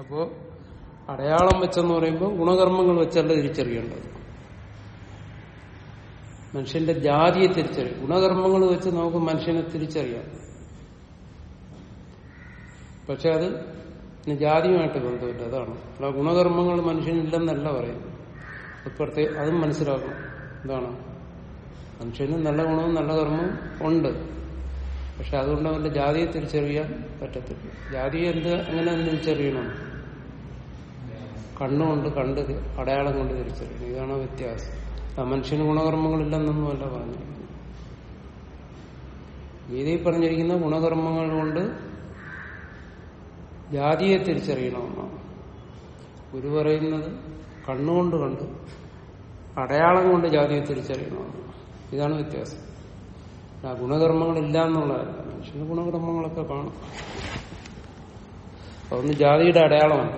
അപ്പോ അടയാളം വെച്ചെന്ന് പറയുമ്പോൾ ഗുണകർമ്മങ്ങൾ വെച്ചല്ല തിരിച്ചറിയേണ്ടത് മനുഷ്യന്റെ ജാതിയെ തിരിച്ചറിയും ഗുണകർമ്മങ്ങൾ വെച്ച് നമുക്ക് മനുഷ്യനെ തിരിച്ചറിയാം പക്ഷെ അത് പിന്നെ ജാതിയുമായിട്ട് ബന്ധമില്ല അതാണ് അല്ല ഗുണകർമ്മങ്ങൾ മനുഷ്യനില്ലെന്നല്ല പറയുന്നത് അത് പ്രത്യേക അതും മനസ്സിലാക്കണം എന്താണ് മനുഷ്യന് നല്ല ഗുണവും നല്ല കർമ്മവും ഉണ്ട് പക്ഷെ അതുകൊണ്ട് അവന്റെ ജാതിയെ തിരിച്ചറിയാൻ പറ്റത്തില്ല ജാതിയെ എന്ത് എങ്ങനെ തിരിച്ചറിയണം കണ്ണുകൊണ്ട് കണ്ട് അടയാളം കൊണ്ട് തിരിച്ചറിയണം ഇതാണ് വ്യത്യാസം ആ മനുഷ്യന് ഗുണകർമ്മങ്ങളില്ലെന്നൊന്നുമല്ല പറഞ്ഞിരിക്കുന്നത് ഗീതയിൽ പറഞ്ഞിരിക്കുന്ന ഗുണകർമ്മങ്ങൾ കൊണ്ട് ജാതിയെ തിരിച്ചറിയണമെന്നാണ് ഗുരു പറയുന്നത് കണ്ണുകൊണ്ട് കണ്ട് അടയാളം കൊണ്ട് ജാതിയെ തിരിച്ചറിയണമെന്നാണ് ഇതാണ് വ്യത്യാസം ആ ഗുണകർമ്മങ്ങളില്ല എന്നുള്ളതല്ല മനുഷ്യന് ഗുണകർമ്മങ്ങളൊക്കെ കാണും അതൊന്നും ജാതിയുടെ അടയാളമല്ല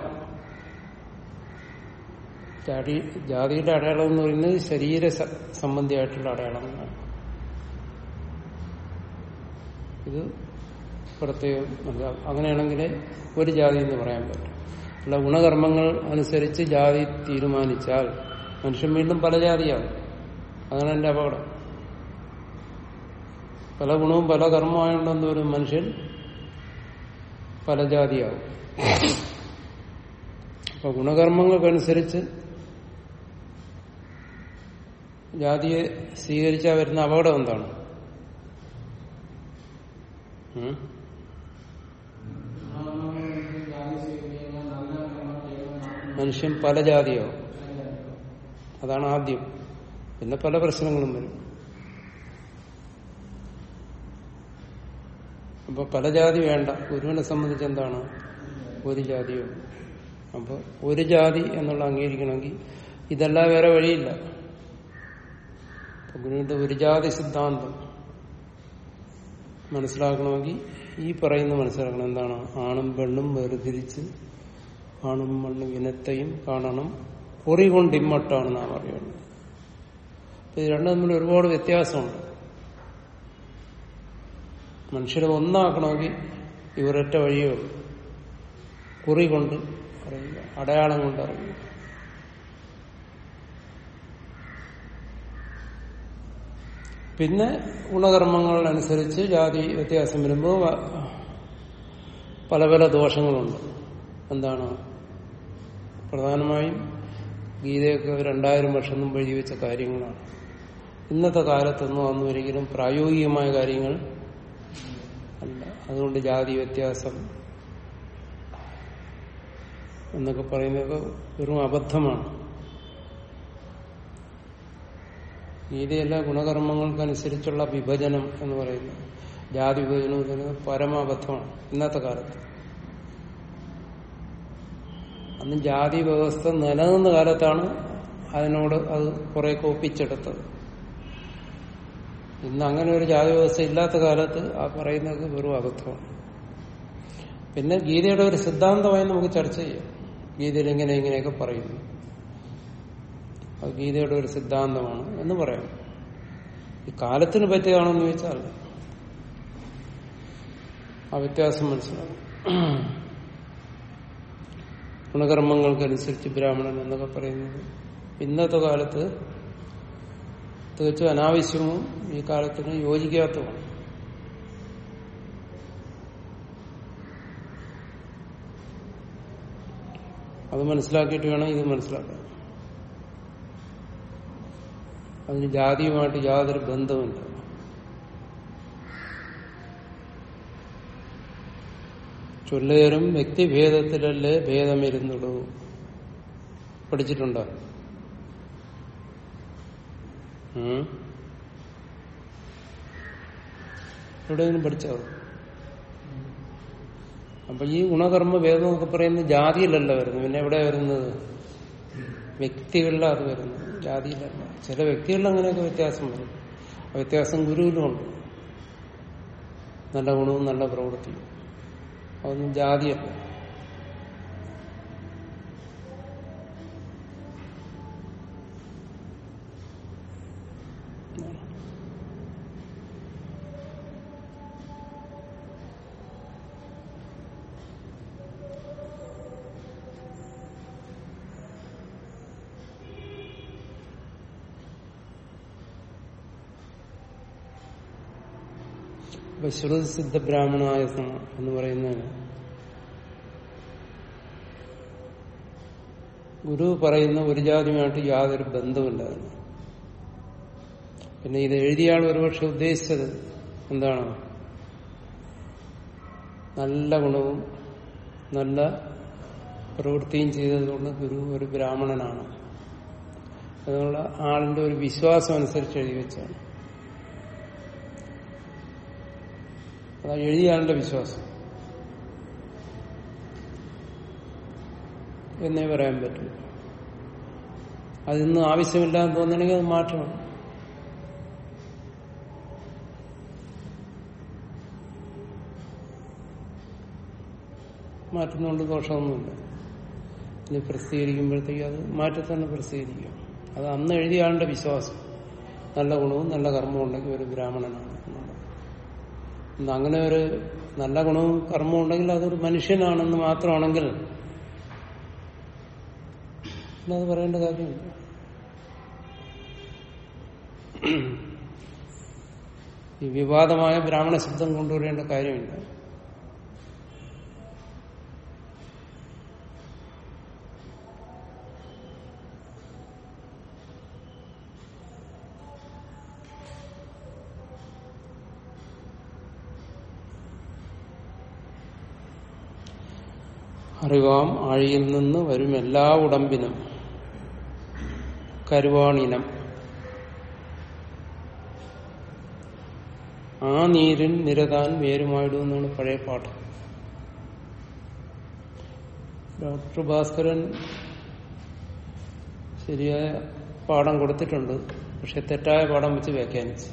ജാതി ജാതിയുടെ അടയാളം എന്ന് പറയുന്നത് ശരീര സ- സംബന്ധിയായിട്ടുള്ള അടയാളങ്ങളാണ് ഇത് പ്രത്യേകം മനസ്സിലാക്കാം. അങ്ങനെയാണെങ്കിൽ ഒരു ജാതി എന്ന് പറയാൻ പറ്റും അല്ല ഗുണകർമ്മങ്ങൾ അനുസരിച്ച് ജാതി തീരുമാനിച്ചാൽ മനുഷ്യൻ വീണ്ടും പല ജാതിയാകും അതാണ് എന്റെ അപകടം പല ഗുണവും പല കർമ്മമായുണ്ടെന്ന് ഒരു മനുഷ്യൻ പല ജാതിയാകും അപ്പൊ ഗുണകർമ്മങ്ങൾക്കനുസരിച്ച് ജാതിയെ സ്വീകരിച്ചാൽ വരുന്ന അപകടം എന്താണ് ഉം? മനുഷ്യൻ പല ജാതിയാവും അതാണ് ആദ്യം പിന്നെ പല പ്രശ്നങ്ങളും വരും അപ്പൊ പല ജാതി വേണ്ട ഗുരുവിനെ സംബന്ധിച്ച് എന്താണ് ഒരു ജാതിയോ അപ്പൊ ഒരു ജാതി എന്നുള്ള അംഗീകരിക്കണമെങ്കിൽ ഇതല്ല വേറെ വഴിയില്ല അപ്പൊ ഗുരുവിന്റെ ഒരു ജാതി സിദ്ധാന്തം മനസ്സിലാക്കണമെങ്കിൽ ഈ പറയുന്ന മനസ്സിലാക്കണം എന്താണ് ആണും പെണ്ണും വേർതിരിച്ച് ആണും മണ്ണും ഇനത്തെയും കാണണം പൊറി കൊണ്ട് ഇമ്മട്ടാണ് നാം അറിയുന്നത് അപ്പൊ ഇത് രണ്ടും തമ്മിൽ ഒരുപാട് വ്യത്യാസമുണ്ട് മനുഷ്യരെ ഒന്നാക്കണമെങ്കിൽ ഇവരൊറ്റ വഴിയേ ഉള്ളൂ കുറി കൊണ്ട് അറിയുക അടയാളം കൊണ്ട് അറിയുക പിന്നെ ഗുണകർമ്മങ്ങൾ അനുസരിച്ച് ജാതി വ്യത്യാസം വരുമ്പോൾ വ- പല പല ദോഷങ്ങളുണ്ട് എന്താണ് പ്രധാനമായും ഗീതയൊക്കെ രണ്ടായിരം വർഷം മുമ്പ് എഴുതി വെച്ച കാര്യങ്ങളാണ് ഇന്നത്തെ കാലത്തൊന്നും അതൊന്നും ഒരിക്കലും പ്രായോഗികമായ കാര്യങ്ങൾ അല്ല അതുകൊണ്ട് ജാതി വ്യത്യാസം എന്നൊക്കെ പറയുന്നതൊക്കെ വെറും അബദ്ധമാണ് ഗീതയല്ല ഗുണകർമ്മങ്ങൾക്കനുസരിച്ചുള്ള വിഭജനം എന്ന് പറയുന്നത് ജാതി വിഭജനം എന്ന് പറയുന്നത് പരമാബദ്ധമാണ് ഇന്നത്തെ കാലത്ത് അന്ന് ജാതി വ്യവസ്ഥ നിലനിന്ന കാലത്താണ് അതിനോട് അത് കുറെ ഒപ്പിച്ചെടുത്തത് ഇന്ന് അങ്ങനെ ഒരു ജാതി വ്യവസ്ഥ ഇല്ലാത്ത കാലത്ത് ആ പറയുന്നത് വെറും അബദ്ധമാണ് പിന്നെ ഗീതയുടെ ഒരു സിദ്ധാന്തമായി നമുക്ക് ചർച്ച ചെയ്യാം ഗീതയിൽ ഇങ്ങനെ ഇങ്ങനെയൊക്കെ പറയുന്നു അത് ഗീതയുടെ ഒരു സിദ്ധാന്തമാണ് എന്ന് പറയാം ഈ കാലത്തിന് പറ്റിയതാണെന്ന് ചോദിച്ചാൽ ആ വ്യത്യാസം മനസ്സിലാവും ഗുണകർമ്മങ്ങൾക്കനുസരിച്ച് ബ്രാഹ്മണൻ എന്നൊക്കെ പറയുന്നത് ഇന്നത്തെ കാലത്ത് തികച്ചും അനാവശ്യവും ഈ കാലത്തിന് യോജിക്കാത്തതുമാണ് അത് മനസ്സിലാക്കിയിട്ട് വേണം ഇത് മനസ്സിലാക്കാൻ അതിന് ജാതിയുമായിട്ട് യാതൊരു ബന്ധമില്ല ചൊല്ലേറും വ്യക്തിഭേദത്തിലല്ലേ ഭേദമിരുന്നുള്ളൂ പഠിച്ചിട്ടുണ്ടോ ഉം? എവിടെയെങ്കിലും പഠിച്ചോ അപ്പൊ ഈ ഗുണകർമ്മ ഭേദം എന്നൊക്കെ പറയുന്നത് ജാതിയിലല്ല വരുന്നത് പിന്നെ എവിടെ വരുന്നത് വ്യക്തികളിലാണ് അത് വരുന്നത് ജാതിയിലല്ല ചില വ്യക്തികളിൽ അങ്ങനെയൊക്കെ വ്യത്യാസം വരും ആ വ്യത്യാസം ഗുരുവിലുമുണ്ട് നല്ല ഗുണവും നല്ല പ്രവൃത്തിയും അതൊന്നും ജാതിയല്ല അപ്പൊ ശ്രുതി സിദ്ധ ബ്രാഹ്മണായ എന്ന് പറയുന്നതിന് ഗുരു പറയുന്ന ഒരു ജാതിയുമായിട്ട് യാതൊരു ബന്ധമില്ല അതിന് പിന്നെ ഇത് എഴുതിയാൾ ഒരുപക്ഷെ ഉദ്ദേശിച്ചത് എന്താണ് നല്ല ഗുണവും നല്ല പ്രവൃത്തിയും ചെയ്തതുകൊണ്ട് ഗുരു ഒരു ബ്രാഹ്മണനാണ് അതിനുള്ള ആളിന്റെ ഒരു വിശ്വാസം അനുസരിച്ച് എഴുതി വെച്ചാണ് അതാ എഴുതിയ ആളിന്റെ വിശ്വാസം എന്നേ പറയാൻ പറ്റും അതിന്ന് ആവശ്യമില്ലാന്ന് തോന്നണമെങ്കിൽ അത് മാറ്റണം മാറ്റുന്നതുകൊണ്ട് ദോഷമൊന്നുമില്ല ഇനി പ്രസിദ്ധീകരിക്കുമ്പോഴത്തേക്ക് അത് മാറ്റി തന്നെ പ്രസിദ്ധീകരിക്കും അത് അന്ന് എഴുതിയ ആളുടെ വിശ്വാസം നല്ല ഗുണവും നല്ല കർമ്മവും ഉണ്ടെങ്കിൽ ഒരു ബ്രാഹ്മണനാണ് എന്നുള്ളത് ഇന്ന് അങ്ങനെ ഒരു നല്ല ഗുണവും കർമ്മവും ഉണ്ടെങ്കിൽ അതൊരു മനുഷ്യനാണെന്ന് മാത്രമാണെങ്കിൽ പിന്നെ അത് പറയേണ്ട കാര്യമില്ല ഈ വിവാദമായ ബ്രാഹ്മണ ശബ്ദം കൊണ്ടുവരേണ്ട കാര്യമില്ല അറിവാം ആഴിയിൽ നിന്ന് വരും എല്ലാ ഉടമ്പിനും കരുവാണിനം ആ നീരിൽ നിരതാൻ വേരുമായിടും എന്നാണ് പഴയ പാഠം ഡോക്ടർ ഭാസ്കരൻ ശരിയായ പാഠം കൊടുത്തിട്ടുണ്ട് പക്ഷെ തെറ്റായ പാഠം വെച്ച് വ്യാഖ്യാനിച്ചു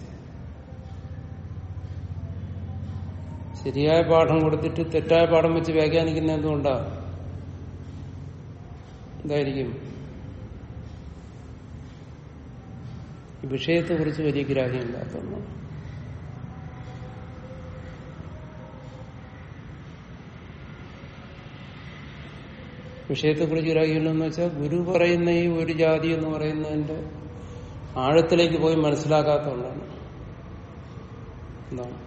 ശരിയായ പാഠം കൊടുത്തിട്ട് തെറ്റായ പാഠം വെച്ച് വ്യാഖ്യാനിക്കുന്ന എന്തുകൊണ്ടാ എന്തായിരിക്കും ഈ വിഷയത്തെ കുറിച്ച് വലിയ ഗ്രാഹ്യമില്ലാത്തതാണ് വിഷയത്തെക്കുറിച്ച് ഗ്രാഹ്യമില്ലെന്ന് വെച്ചാൽ ഗുരു പറയുന്ന ഈ ഒരു ജാതി എന്ന് പറയുന്നതിന്റെ ആഴത്തിലേക്ക് പോയി മനസ്സിലാക്കാത്തതുകൊണ്ടാണ് എന്താണ്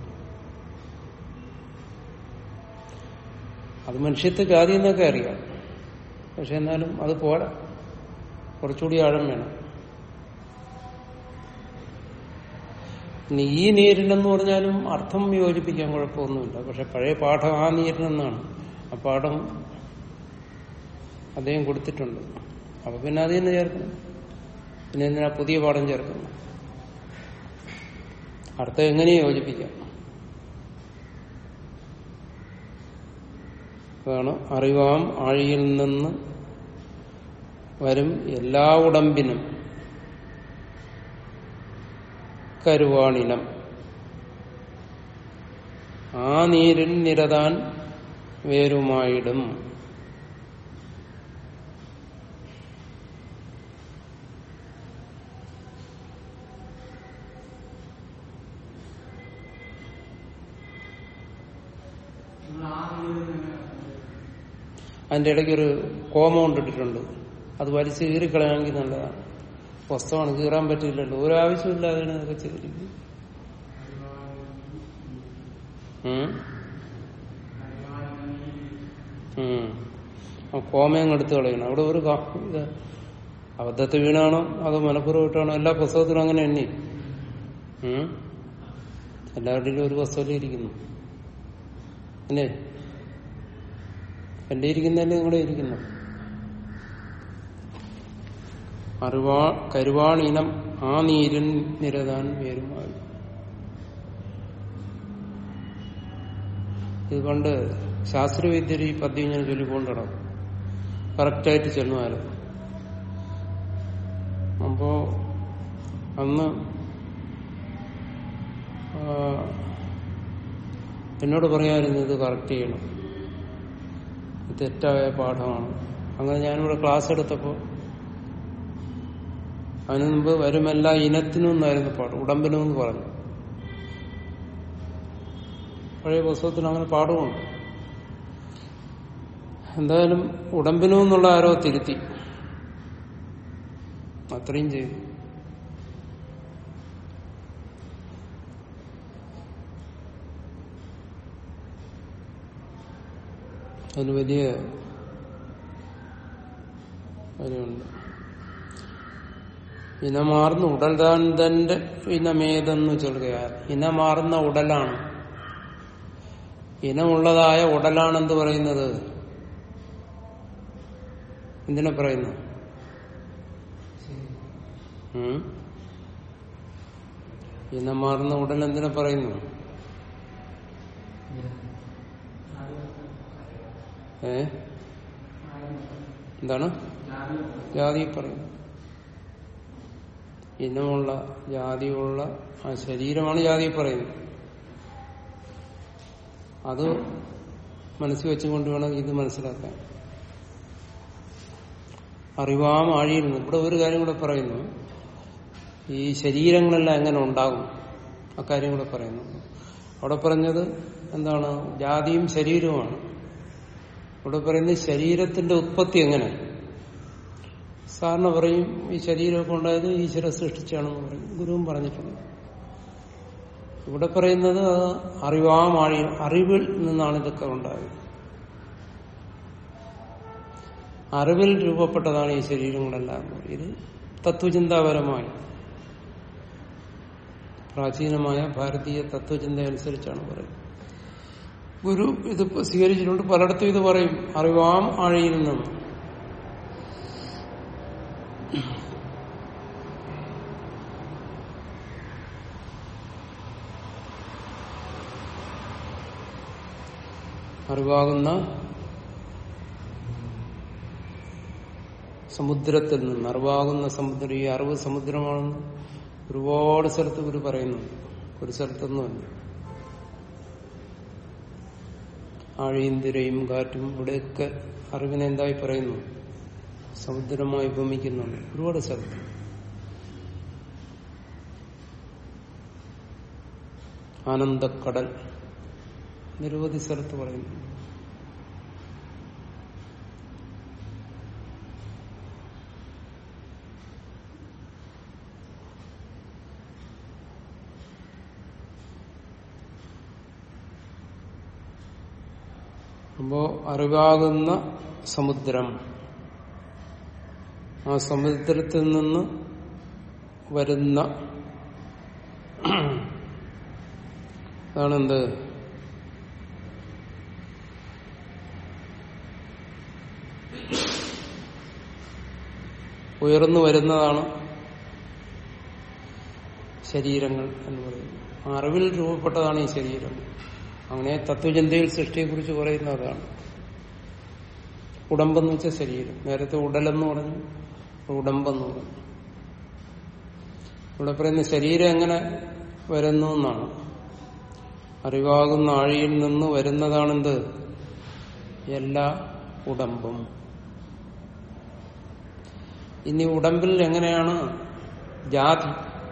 അത് മനുഷ്യത്തെ ജാതി എന്നൊക്കെ അറിയാം പക്ഷെ എന്നാലും അത് പോരാ കുറച്ചുകൂടി ആഴം വേണം ഇനി ഈ നീരിനെന്ന് പറഞ്ഞാലും അർത്ഥം യോജിപ്പിക്കാൻ കുഴപ്പമൊന്നുമില്ല പക്ഷെ പഴയ പാഠം ആ നീരിനെന്നാണ് ആ പാഠം അദ്ദേഹം കൊടുത്തിട്ടുണ്ട് അപ്പൊ പിന്നെ അത് തന്നെ ചേർക്കണം പിന്നെ എന്തിനാ പുതിയ പാഠം ചേർക്കണം അർത്ഥം എങ്ങനെ യോജിപ്പിക്കാം അതാണ് അറിവാം ആഴിയിൽ നിന്ന് വരും എല്ലാ ഉടമ്പിനും കരുവാണിനം ആ നീരിൽ നിരതാൻ വേരുമായിടും അതിന്റെ ഇടയ്ക്ക് ഒരു കോമൗണ്ട് ഇട്ടിട്ടുണ്ട് അത് വലിച്ചു കീറിക്കളയാമെങ്കിൽ നല്ലതാണ് പുസ്തകമാണ് കീറാൻ പറ്റില്ലല്ലോ ഒരാവശ്യമില്ലാതെയാണ് ഇതൊക്കെ ചെയ്തിരിക്കുന്നത് ഉം. ഉം. ആ കോമയം എടുത്തു കളയണം അവിടെ ഒരു കാ- ഇത് അബദ്ധത്തിൽ വീണാണോ അതോ മനഃപൂർവ്വമായിട്ടാണോ എല്ലാ പുസ്തകത്തിലും അങ്ങനെ എണ്ണി ഉം. എല്ലാവരുടെയും ഒരു പുസ്തകത്തിൽ ഇരിക്കുന്നു അല്ലേ എന്റെ ഇരിക്കുന്നതല്ലേ നിങ്ങളുടെ ഇരിക്കുന്നു അറിവാ കരുവാണിനം ആ നീരിൻ നിരതാൻ വേരുമായി ഇതുകൊണ്ട് ശാസ്ത്രവിദ്യർ ഈ പദ്യം ഞാൻ ചൊല്ലിക്കൊണ്ടിടം കറക്റ്റായിട്ട് ചെല്ലുമായിരുന്നു അപ്പോ അന്ന് ആ, എന്നോട് പറയാമായിരുന്നു ഇത് കറക്റ്റ് ചെയ്യണം ഇത് തെറ്റായ പാഠമാണ് അങ്ങനെ ഞാനിവിടെ ക്ലാസ് എടുത്തപ്പോൾ അതിനു മുമ്പ് വരുമെല്ലാ ഇനത്തിനും എന്നായിരുന്നു പാഠം ഉടമ്പിനും എന്ന് പറഞ്ഞു പഴയ പുസ്തകത്തിൽ അങ്ങനെ പാഠമുണ്ട് എന്തായാലും ഉടമ്പിനും എന്നുള്ള ആരോ തിരുത്തി അത്രയും ചെയ്തു അതിന് വലിയ കാര്യമുണ്ട് ഇനമാർന്ന ഉടൽ താൻ തന്റെ ഇനമേതെന്ന് ചൊല്ലുകയാൽ ഇനമാർന്ന ഉടലാണ് ഇനമുള്ളതായ ഉടലാണെന്ത് പറയുന്നത് എന്തിനെ പറയുന്നു ഉം? ഇനമാർന്ന ഉടൽ എന്തിനെ പറയുന്നു ഏ എന്താണ് ജാതി പറയുന്നു ഇനമുള്ള ജാതിയുള്ള ആ ശരീരമാണ് ജാതി പറയുന്നത് അത് മനസ്സിൽ വെച്ചുകൊണ്ട് വേണം ഇത് മനസ്സിലാക്കാൻ അറിവാം ആഴിയിരുന്നു ഇവിടെ ഒരു കാര്യം കൂടെ പറയുന്നു ഈ ശരീരങ്ങളെല്ലാം എങ്ങനെ ഉണ്ടാകും അക്കാര്യം കൂടെ പറയുന്നു അവിടെ പറഞ്ഞത് എന്താണ് ജാതിയും ശരീരവുമാണ് ഇവിടെ പറയുന്നത് ശരീരത്തിന്റെ ഉത്പത്തി എങ്ങനെ സാറിന് പറയും ഈ ശരീരമൊക്കെ ഉണ്ടായത് ഈശ്വര സൃഷ്ടിച്ചാണെന്ന് പറയും ഗുരുവും പറഞ്ഞിട്ടുണ്ട് ഇവിടെ പറയുന്നത് അത് അറിവാമാഴി അറിവിൽ നിന്നാണ് ഇതൊക്കെ ഉണ്ടായത് അറിവിൽ രൂപപ്പെട്ടതാണ് ഈ ശരീരങ്ങളെല്ലാം ഇത് തത്വചിന്താപരമായി പ്രാചീനമായ ഭാരതീയ തത്വചിന്ത അനുസരിച്ചാണ് പറയുന്നത് ഗുരു ഇത് സ്വീകരിച്ചിട്ടുണ്ട് പലയിടത്തും ഇത് പറയും അറിവാം ആഴിയിൽ നിന്നും അറിവാകുന്ന സമുദ്രത്തിൽ നിന്ന് അറിവാകുന്ന സമുദ്രം ഈ അറിവ് സമുദ്രമാണെന്ന് ഒരുപാട് സ്ഥലത്ത് ഗുരു പറയുന്നുണ്ട് ഒരു സ്ഥലത്തൊന്നുമല്ല ആഴിയും തിരയും കാറ്റും ഇവിടെയൊക്കെ അറിവിനെ എന്തായി പറയുന്നു സമുദ്രമായി ഉപമിക്കുന്നുണ്ട് ഒരുപാട് സ്ഥലത്ത് ആനന്ദക്കടൽ നിരവധി സ്ഥലത്ത് പറയുന്നു അപ്പോ അറിവാകുന്ന സമുദ്രം ആ സമുദ്രത്തിൽ നിന്ന് വരുന്ന അതാണെന്ത് ഉയർന്നു വരുന്നതാണ് ശരീരങ്ങൾ എന്ന് പറയുന്നത് അറിവിൽ രൂപപ്പെട്ടതാണ് ഈ ശരീരം അങ്ങനെ തത്വചിന്തയിൽ സൃഷ്ടിയെക്കുറിച്ച് പറയുന്ന അതാണ് ഉടമ്പെന്ന് വെച്ച ശരീരം നേരത്തെ ഉടലെന്ന് പറഞ്ഞു ഉടമ്പെന്ന് പറഞ്ഞു ഇവിടെ പറയുന്ന ശരീരം എങ്ങനെ വരുന്നു എന്നാണ് അറിവാകുന്ന ആഴിയിൽ നിന്ന് വരുന്നതാണെന്ത് എല്ലാ ഉടമ്പും ഇനി ഉടമ്പിൽ എങ്ങനെയാണ് ജാതി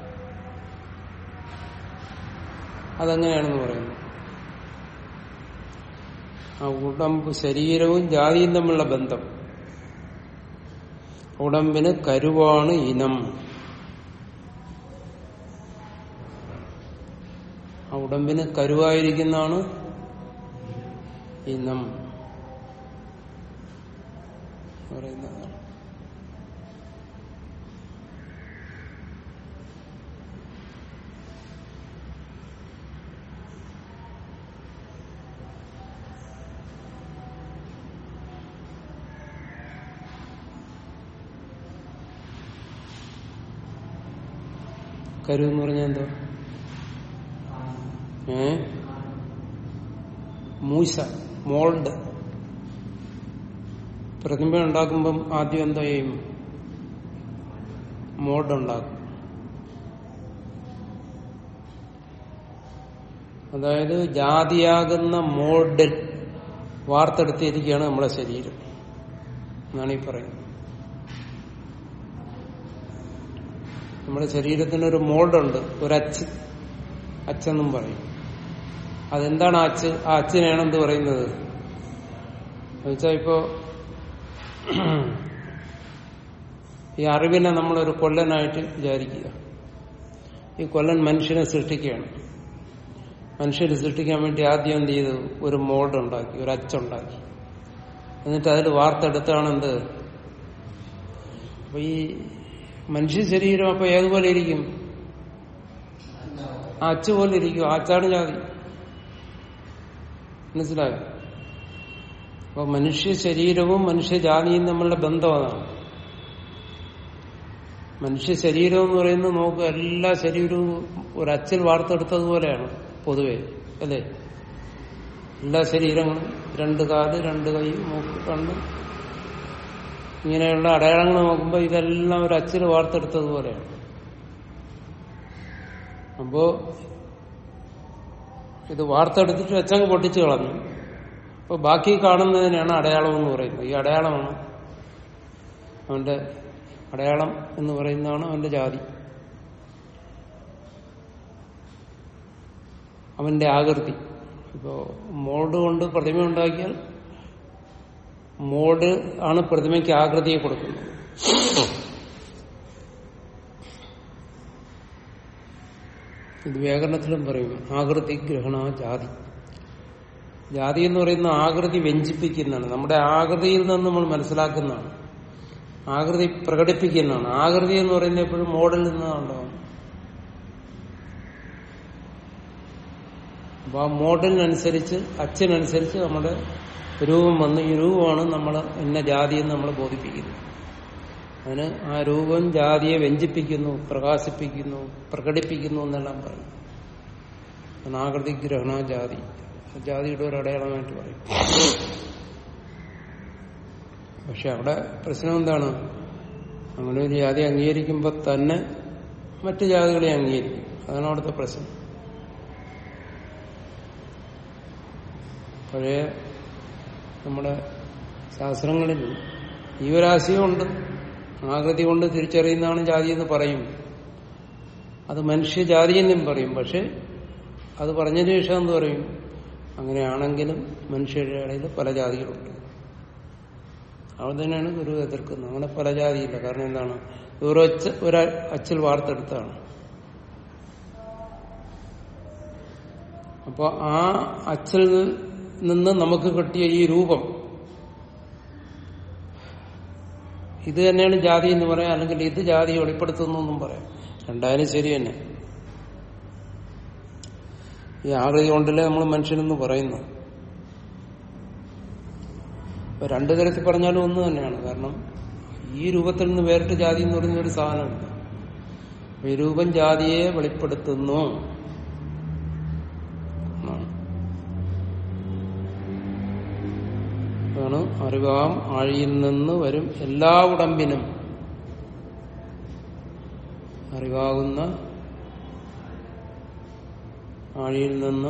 അതെങ്ങനെയാണെന്ന് പറയുന്നു ആ ഉടമ്പ് ശരീരവും ജാതിയും തമ്മിലുള്ള ബന്ധം ഉടമ്പിന് കരുവാണ് ഇനം ആ ഉടമ്പിന് കരുവായിരിക്കുന്നതാണ് ഇനം പറയുന്നതാണ് കരു എന്ന് പറഞ്ഞാൽ എന്തോ ഏ മൂശ മോൾഡ് പ്രതിമ ഉണ്ടാക്കുമ്പം ആദ്യം എന്താ ചെയ്യും മോൾഡ് ഉണ്ടാക്കും അതായത് ജാതിയാകുന്ന മോൾഡിൽ വാർത്തെടുത്തിരിക്കുകയാണ് നമ്മളെ ശരീരം എന്നാണ് ഈ പറയുന്നത് നമ്മുടെ ശരീരത്തിന് ഒരു മോൾഡുണ്ട് ഒരു അച്ച് അച്ചെന്നും പറയും അതെന്താണ് ആ അച്ച് ആ അച്ഛനെയാണ് എന്ത് പറയുന്നത് എന്നുവെച്ചാൽ ഇപ്പോ ഈ അറിവിനെ നമ്മളൊരു കൊല്ലനായിട്ട് വിചാരിക്കുക ഈ കൊല്ലൻ മനുഷ്യനെ സൃഷ്ടിക്കുകയാണ് മനുഷ്യരെ സൃഷ്ടിക്കാൻ വേണ്ടി ആദ്യം എന്ത് ചെയ്തു ഒരു മോൾഡ് ഉണ്ടാക്കി ഒരു അച്ചുണ്ടാക്കി എന്നിട്ട് അതിൽ വാർത്തെടുത്താണ് എന്ത് അപ്പൊ ഈ മനുഷ്യ ശരീരം അപ്പൊ ഏതുപോലെ ഇരിക്കും ആ അച്ചു പോലെ ഇരിക്കും ആച്ചാണ് ജാതി മനസ്സിലായോ അപ്പൊ മനുഷ്യ ശരീരവും മനുഷ്യജാതിയും തമ്മിലുള്ള ബന്ധം അതാണ് മനുഷ്യ ശരീരം എന്ന് പറയുന്നത് നോക്കുക എല്ലാ ശരീരവും ഒരു അച്ചിൽ വാർത്തെടുത്തതുപോലെയാണ് പൊതുവെ അല്ലേ എല്ലാ ശരീരങ്ങളും രണ്ട് കാല് രണ്ട് കൈ മൂക്ക് കണ്ണ് ഇങ്ങനെയുള്ള അടയാളങ്ങൾ നോക്കുമ്പോൾ ഇതെല്ലാം ഒരു അച്ചിൽ വാർത്തെടുത്തതുപോലെയാണ് അപ്പോ ഇത് വാർത്തെടുത്തിട്ട് വെച്ചങ്ങ് പൊട്ടിച്ചു കളഞ്ഞു അപ്പൊ ബാക്കി കാണുന്നതിനാണ് അടയാളം എന്ന് പറയുന്നത് ഈ അടയാളമാണ് അവന്റെ അടയാളം എന്ന് പറയുന്നതാണ് അവന്റെ ജാതി അവന്റെ ആകൃതി ഇപ്പോ മോൾഡ് കൊണ്ട് പ്രതിമ ഉണ്ടാക്കിയാൽ മോൾഡ് ആണ് പ്രതിമയ്ക്ക് ആകൃതിയെ കൊടുക്കുന്നത് ഇത് വ്യാകരണത്തിലും പറയും ആകൃതി ഗ്രഹണ ജാതി ജാതി എന്ന് പറയുന്ന ആകൃതി വ്യഞ്ചിപ്പിക്കുന്നതാണ് നമ്മുടെ ആകൃതിയിൽ നിന്ന് നമ്മൾ മനസ്സിലാക്കുന്നതാണ് ആകൃതി പ്രകടിപ്പിക്കുന്നതാണ് ആകൃതി എന്ന് പറയുന്നത് എപ്പോഴും മോഡലിൽ നിന്നാണുണ്ടാവും അപ്പൊ ആ മോഡലിനനുസരിച്ച് അച്ഛനനുസരിച്ച് നമ്മുടെ രൂപം വന്ന് ഈ രൂപമാണ് നമ്മൾ എന്ന ജാതിയെന്ന് നമ്മൾ ബോധിപ്പിക്കുന്നത് അതിന് ആ രൂപം ജാതിയെ വ്യഞ്ചിപ്പിക്കുന്നു പ്രകാശിപ്പിക്കുന്നു പ്രകടിപ്പിക്കുന്നു എന്നെല്ലാം പറയും അതാണ് ആകൃതി ഗ്രഹണ ജാതി ജാതിയുടെ ഒരു അടയാളമായിട്ട് പറയും പക്ഷെ അവിടെ പ്രശ്നം എന്താണ് അങ്ങനെ ഒരു ജാതി അംഗീകരിക്കുമ്പോൾ തന്നെ മറ്റു ജാതികളെ അംഗീകരിക്കും അതാണ് അവിടുത്തെ പ്രശ്നം പഴയ നമ്മുടെ ശാസ്ത്രങ്ങളിൽ ജീവരാശിയുണ്ട് ആകൃതി കൊണ്ട് തിരിച്ചറിയുന്നതാണ് ജാതി എന്ന് പറയും അത് മനുഷ്യജാതി എന്നും പറയും പക്ഷെ അത് പറഞ്ഞതിന് ശേഷം എന്ത് പറയും അങ്ങനെയാണെങ്കിലും മനുഷ്യരുടെ ഇടയിൽ പല ജാതികളുണ്ട് അവിടെ തന്നെയാണ് ഗുരു എതിർക്കുന്നത് അങ്ങനെ പല ജാതിയില്ല കാരണം എന്താണ് ഒരു ഒച്ച ഒരു അച്ചിൽ വാർത്തെടുത്താണ് അപ്പൊ ആ അച്ചിൽ നിന്ന് നമുക്ക് കിട്ടിയ ഈ രൂപം ഇത് തന്നെയാണ് ജാതി എന്ന് പറയാം അല്ലെങ്കിൽ ഇത് ജാതി വെളിപ്പെടുത്തുന്നു എന്നും പറയാം രണ്ടായാലും ശരി തന്നെ ഈ ആകൃതി കൊണ്ടല്ലേ നമ്മൾ മനുഷ്യനെന്ന് പറയുന്നു അപ്പൊ രണ്ടു തരത്തിൽ പറഞ്ഞാലും ഒന്ന് തന്നെയാണ് കാരണം ഈ രൂപത്തിൽ നിന്ന് വേറിട്ട് ജാതി എന്ന് പറയുന്ന ഒരു സാധനമില്ല അപ്പൊ ഈ രൂപം ജാതിയെ വെളിപ്പെടുത്തുന്നു എന്നാണ്. അതാണ് അറിവാം ആഴിയിൽ നിന്ന് വരും എല്ലാ ഉടമ്പിനും അറിവാകുന്ന ആഴിയിൽ നിന്ന്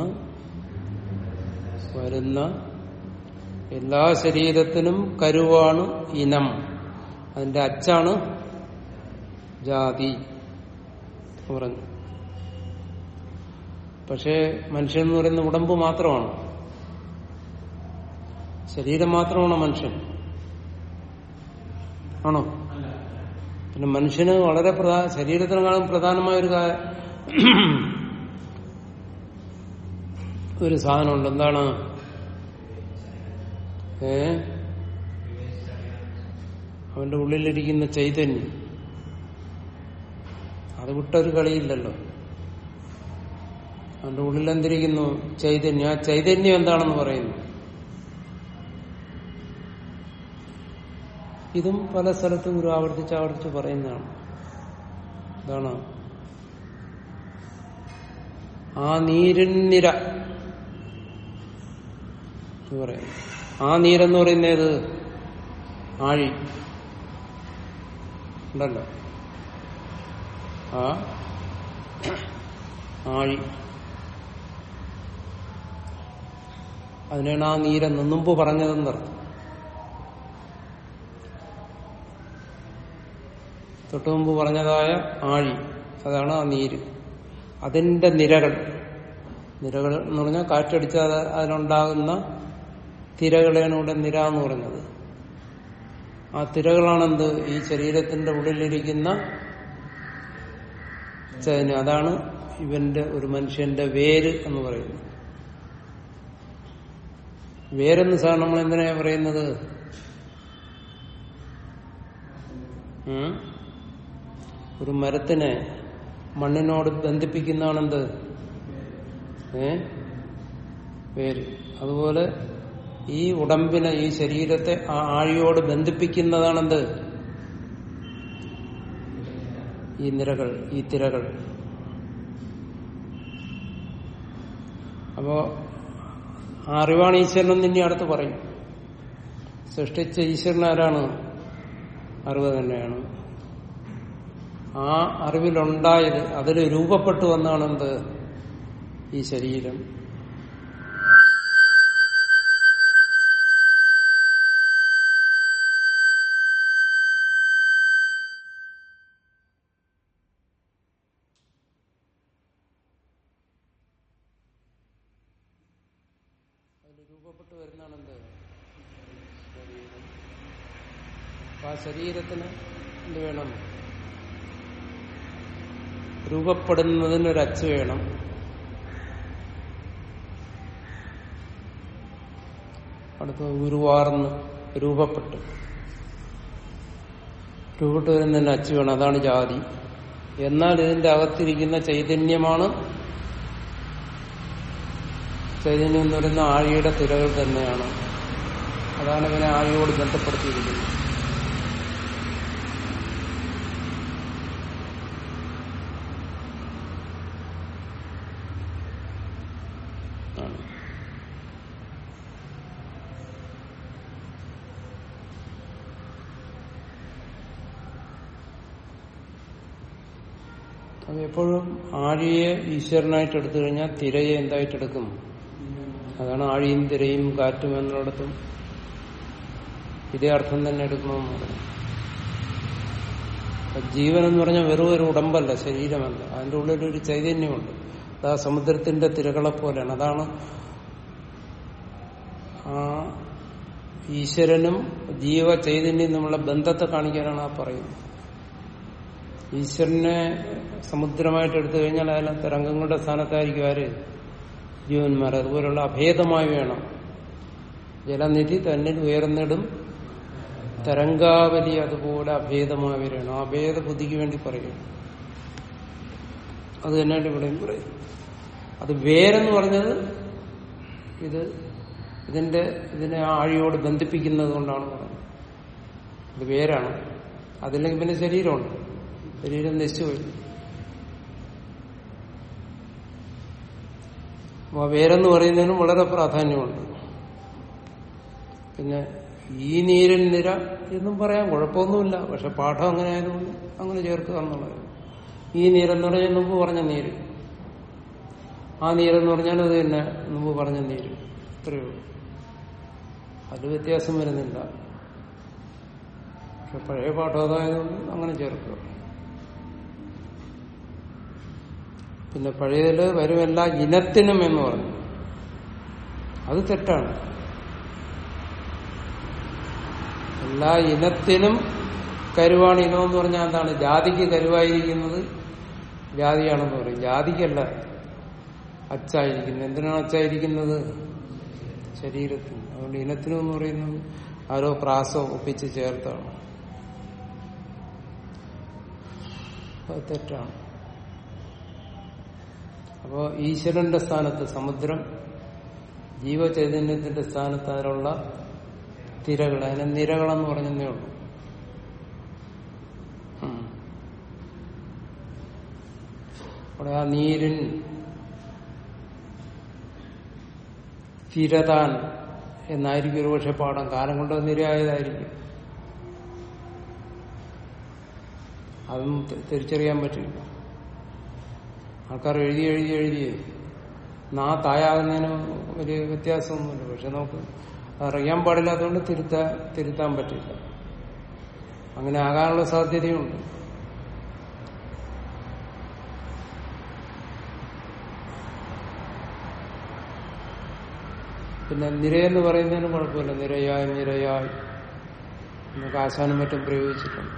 വരുന്ന എല്ലാ ശരീരത്തിനും കരുവാണ് ഇനം അതിന്റെ അച്ചാണ് ജാതി എന്ന് പറഞ്ഞു പക്ഷേ മനുഷ്യൻ എന്ന് പറയുന്ന ഉടമ്പ് മാത്രമാണ് ശരീരം മാത്രമാണോ മനുഷ്യൻ ആണോ പിന്നെ മനുഷ്യന് വളരെ പ്രധാന ശരീരത്തിനെക്കാളും പ്രധാനമായ ഒരു കാ- ഒരു സാധനമുണ്ട് എന്താണ് ഏ അവന്റെ ഉള്ളിലിരിക്കുന്ന ചൈതന്യം അത് വിട്ടൊരു കളിയില്ലല്ലോ അവന്റെ ഉള്ളിൽ എന്തിരിക്കുന്നു ചൈതന്യം ആ ചൈതന്യം എന്താണെന്ന് പറയുന്നു ഇതും പല സ്ഥലത്തും ഗുരു ആവർത്തിച്ച് ആവർത്തിച്ച് പറയുന്നതാണ് എന്താണ് ആ നീരിന്നിര എന്ന് പറയുന്നു ആ നീരെന്ന് പറയുന്നത് ആഴി ഉണ്ടല്ലോ ആ ആഴി അതിനാണ് ആ നീരെന്ന് മുമ്പ് പറഞ്ഞതെന്നർത്ഥം തൊട്ടു മുമ്പ് പറഞ്ഞതായ ആഴി അതാണ് ആ നീര് അതിന്റെ നിരകൾ നിരകൾ എന്ന് പറഞ്ഞാൽ കാറ്റടിച്ചാൽ അത് അതിനുണ്ടാകുന്ന തിരകളെയാണ് ഇവിടെ നിര എന്ന് പറഞ്ഞത് ആ തിരകളാണെന്ത് ഈ ശരീരത്തിന്റെ ഉള്ളിലിരിക്കുന്ന ചൈതന്യം അതാണ് ഇവന്റെ ഒരു മനുഷ്യന്റെ വേര് എന്ന് പറയുന്നത് വേരെന്ന് സാർ നമ്മൾ എന്തിനാ പറയുന്നത് ഉം? ഒരു മരത്തിനെ മണ്ണിനോട് ബന്ധിപ്പിക്കുന്നതാണെന്ത് ഏ വേര് അതുപോലെ ഈ ഉടമ്പിനെ ഈ ശരീരത്തെ ആ ആഴിയോട് ബന്ധിപ്പിക്കുന്നതാണെന്ത് ഈ നിരകൾ ഈ തിരകൾ അപ്പോ ആ അറിവാണ് ഈശ്വരനെന്ന് ഇനി അടുത്ത് പറയും സൃഷ്ടിച്ച ഈശ്വരൻ ആരാണ് അറിവ് തന്നെയാണ് ആ അറിവിലുണ്ടായത് അതിൽ രൂപപ്പെട്ടു വന്നാണ് എന്ത് ഈ ശരീരം അതിൽ രൂപപ്പെട്ടു വരുന്നതാണ് എന്ത് ശരീരം അപ്പൊ ആ ശരീരത്തിന് എന്ത് വേണം രൂപപ്പെടുന്നതിനൊരു അച്ച് വേണം അടുത്ത ഉരുവാർന്ന് രൂപപ്പെട്ട് രൂപപ്പെട്ട് വരുന്നതിന് അച്ച് വേണം അതാണ് ജാതി എന്നാൽ ഇതിന്റെ അകത്തിരിക്കുന്ന ചൈതന്യമാണ് ചൈതന്യം എന്ന് പറയുന്ന ആഴിയുടെ തിരകൾ തന്നെയാണ് അതാണ് ഇവനെ ആഴിയോട് ബന്ധപ്പെടുത്തിയിരിക്കുന്നത് ആണ്. അത് എപ്പോഴും ആഴിയെ ഈശ്വരനായിട്ട് എടുത്തു കഴിഞ്ഞാൽ തിരയെ എന്തായിട്ട് എടുക്കും അതാണ് ആഴിയും തിരയും കാറ്റും എന്നിടത്തും ഇതേ അർത്ഥം തന്നെ എടുക്കണമെന്ന് പറഞ്ഞു അപ്പൊ ജീവൻ എന്ന് പറഞ്ഞാൽ വെറും ഒരു ഉടമ്പല്ല ശരീരമല്ല അതിന്റെ ഉള്ളിൽ ഒരു ചൈതന്യമുണ്ട് അത് ആ സമുദ്രത്തിന്റെ തിരകളെ പോലെയാണ് അതാണ് ആ ഈശ്വരനും ജീവ ചൈതന്യം തമ്മിലുള്ള ബന്ധത്തെ കാണിക്കാനാണ് ആ പറയുന്നത് ഈശ്വരനെ സമുദ്രമായിട്ട് എടുത്തു കഴിഞ്ഞാൽ അതിലെ തരംഗങ്ങളുടെ സ്ഥാനത്തായിരിക്കും ആര് ജീവന്മാർ അതുപോലുള്ള അഭേദമായി വേണം ജലനിധി തന്നിൽ ഉയർന്നിടും തരംഗാവലി അതുപോലെ അഭേദമായി വരണം ആ അഭേദ ബുദ്ധിക്ക് വേണ്ടി പറയുന്നു അത് തന്നെയാണ് ഇവിടെയും പറയും അത് വേരെന്ന് പറഞ്ഞത് ഇത് ഇതിന്റെ ഇതിനെ ആ ആഴിയോട് ബന്ധിപ്പിക്കുന്നത് കൊണ്ടാണ് പറയുന്നത് ഇത് വേരാണ് അതില്ലെങ്കിൽ പിന്നെ ശരീരമുണ്ട് ശരീരം നശിച്ചു പോയി അപ്പൊ ആ വേരെന്ന് പറയുന്നതിനും വളരെ പ്രാധാന്യമുണ്ട് പിന്നെ ഈ നീരിൽ നിര എന്നും പറയാൻ കുഴപ്പമൊന്നുമില്ല പക്ഷെ പാഠം അങ്ങനെ ആയതുകൊണ്ട് അങ്ങനെ ചേർക്കുക എന്നുള്ളത് ഈ നീരെന്ന് പറഞ്ഞാൽ മുമ്പ് പറഞ്ഞ നീര് ആ നീരെന്ന് പറഞ്ഞാൽ അത് തന്നെ മുമ്പ് പറഞ്ഞ നീര് ഇത്രയേ ഉള്ളൂ അത് വ്യത്യാസം വരുന്നില്ല പക്ഷെ പഴയ പാഠം അതായതുകൊണ്ട് അങ്ങനെ ചേർക്കുക പിന്നെ പഴയതില് വരും എല്ലാ ഇനത്തിനും എന്ന് പറഞ്ഞു അത് തെറ്റാണ് എല്ലാ ഇനത്തിനും കരുവാണ് ഇനം എന്ന് പറഞ്ഞാൽ എന്താണ് ജാതിക്ക് കരുവായിരിക്കുന്നത് ജാതിയാണെന്ന് പറയും ജാതിക്കല്ല അച്ചായിരിക്കുന്നത് എന്തിനാണ് അച്ചായിരിക്കുന്നത് ശരീരത്തിന് അതുകൊണ്ട് ഇനത്തിനും എന്ന് പറയുന്നത് ആരോ പ്രാസോ ഒപ്പിച്ച് ചേർത്താണ് അത് തെറ്റാണ് അപ്പോ ഈശ്വരന്റെ സ്ഥാനത്ത് സമുദ്രം ജീവചൈതന്യത്തിന്റെ സ്ഥാനത്ത് അതിലുള്ള തിരകൾ അതിനെ നിരകളെന്ന് പറഞ്ഞതേ ഉള്ളൂ ഉം. അവിടെ ആ നീരിൻ തിരതാൻ എന്നായിരിക്കും ഒരുപക്ഷെ പാഠം കാലം കൊണ്ട് അത് നിരയായതായിരിക്കും അതും തി- തിരിച്ചറിയാൻ പറ്റില്ല ആൾക്കാർ എഴുതി എഴുതി എഴുതി നാ തായാകുന്നതിന് വലിയ വ്യത്യാസമൊന്നുമില്ല പക്ഷെ നമുക്ക് അറിയാൻ പാടില്ലാത്തതുകൊണ്ട് തിരുത്താ തിരുത്താൻ പറ്റില്ല അങ്ങനെ ആകാനുള്ള സാധ്യതയുണ്ട് പിന്നെ നിരയെന്ന് പറയുന്നതിന് കുഴപ്പമില്ല നിരയായി നിരയായി നമുക്ക് ആശാനം മറ്റും പ്രയോഗിച്ചിട്ടുണ്ട്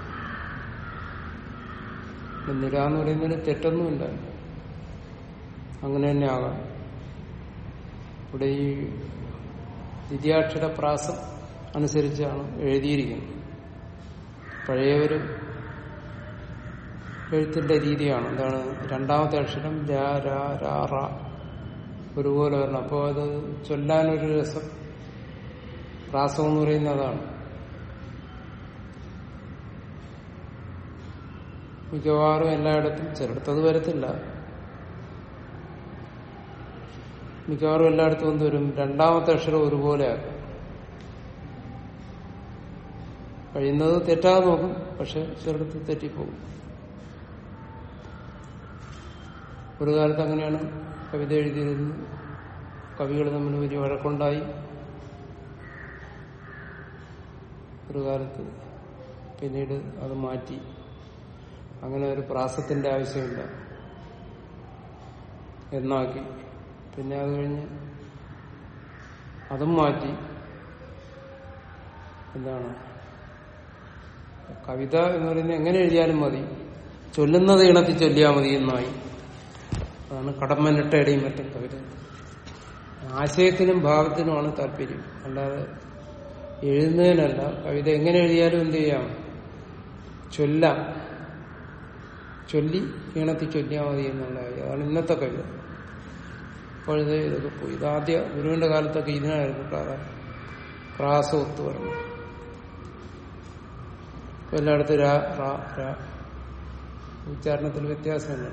പിന്നെ നിര എന്ന് പറയുന്നതിന് തെറ്റൊന്നുമില്ല അങ്ങനെ തന്നെ ആകാം ഇവിടെ ഈ ദ്വിതീയാക്ഷര പ്രാസം അനുസരിച്ചാണ് എഴുതിയിരിക്കുന്നത് പഴയവര് എഴുത്തിന്റെ രീതിയാണ് എന്താണ് രണ്ടാമത്തെ അക്ഷരം രാ രാ രാ റ ഒരുപോലെ വരണം അപ്പോൾ അത് ചൊല്ലാനൊരു രസം പ്രാസം എന്ന് പറയുന്നത് അതാണ് മിക്കവാറും എല്ലായിടത്തും ചിലയിടത്തത് വരത്തില്ല മിക്കവാറും എല്ലായിടത്തും എന്ത് വരും രണ്ടാമത്തെ അക്ഷരം ഒരുപോലെ ആക്കും കഴിയുന്നത് തെറ്റാതെ നോക്കും പക്ഷെ ചിലടത്ത് തെറ്റിപ്പോകും ഒരു കാലത്ത് അങ്ങനെയാണ് കവിത എഴുതിയിരുന്നത് കവികൾ തമ്മിൽ വലിയ വഴക്കുണ്ടായി ഒരു കാലത്ത് പിന്നീട് അത് മാറ്റി അങ്ങനെ ഒരു പ്രാസത്തിന്റെ ആവശ്യമില്ല എന്നാക്കി പിന്നെ അത് കഴിഞ്ഞ് അതും മാറ്റി എന്താണ് കവിത എന്ന് പറയുന്നത് എങ്ങനെ എഴുതിയാലും മതി ചൊല്ലുന്നത് ഇണത്തി ചൊല്ലിയാൽ മതി എന്നായി അതാണ് കടമ്മനിട്ടയുടെയും മറ്റും കവിത ആശയത്തിനും ഭാവത്തിനുമാണ് താല്പര്യം അല്ലാതെ എഴുതുന്നതിനല്ല കവിത എങ്ങനെ എഴുതിയാലും എന്ത് ചെയ്യാം ചൊല്ലാം ചൊല്ലി ഈണത്തി ചൊല്ലിയാൽ മതി എന്നുള്ള കാര്യം അതാണ് ഇന്നത്തെ കവിത ഇപ്പോഴത്തെ ഇതൊക്കെ പോയി ഇതാദ്യ ഗുരുവിന്റെ കാലത്തൊക്കെ ഇതിനായിരുന്നു പ്രാധാന്യം പ്രാസം ഒത്തു പറഞ്ഞു ഇപ്പൊ എല്ലായിടത്തും രാ റാ രാ ഉച്ചാരണത്തിൽ വ്യത്യാസമുണ്ട്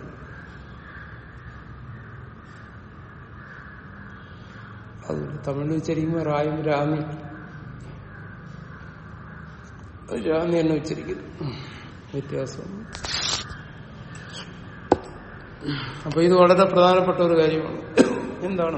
അത് തമിഴിൽ ഉച്ചരിക്കുമ്പോൾ റായും രാമി രാമി തന്നെ ഉച്ചരിക്കുന്നു വ്യത്യാസം അപ്പൊ ഇത് വളരെ പ്രധാനപ്പെട്ട ഒരു കാര്യമാണ് എന്താണ്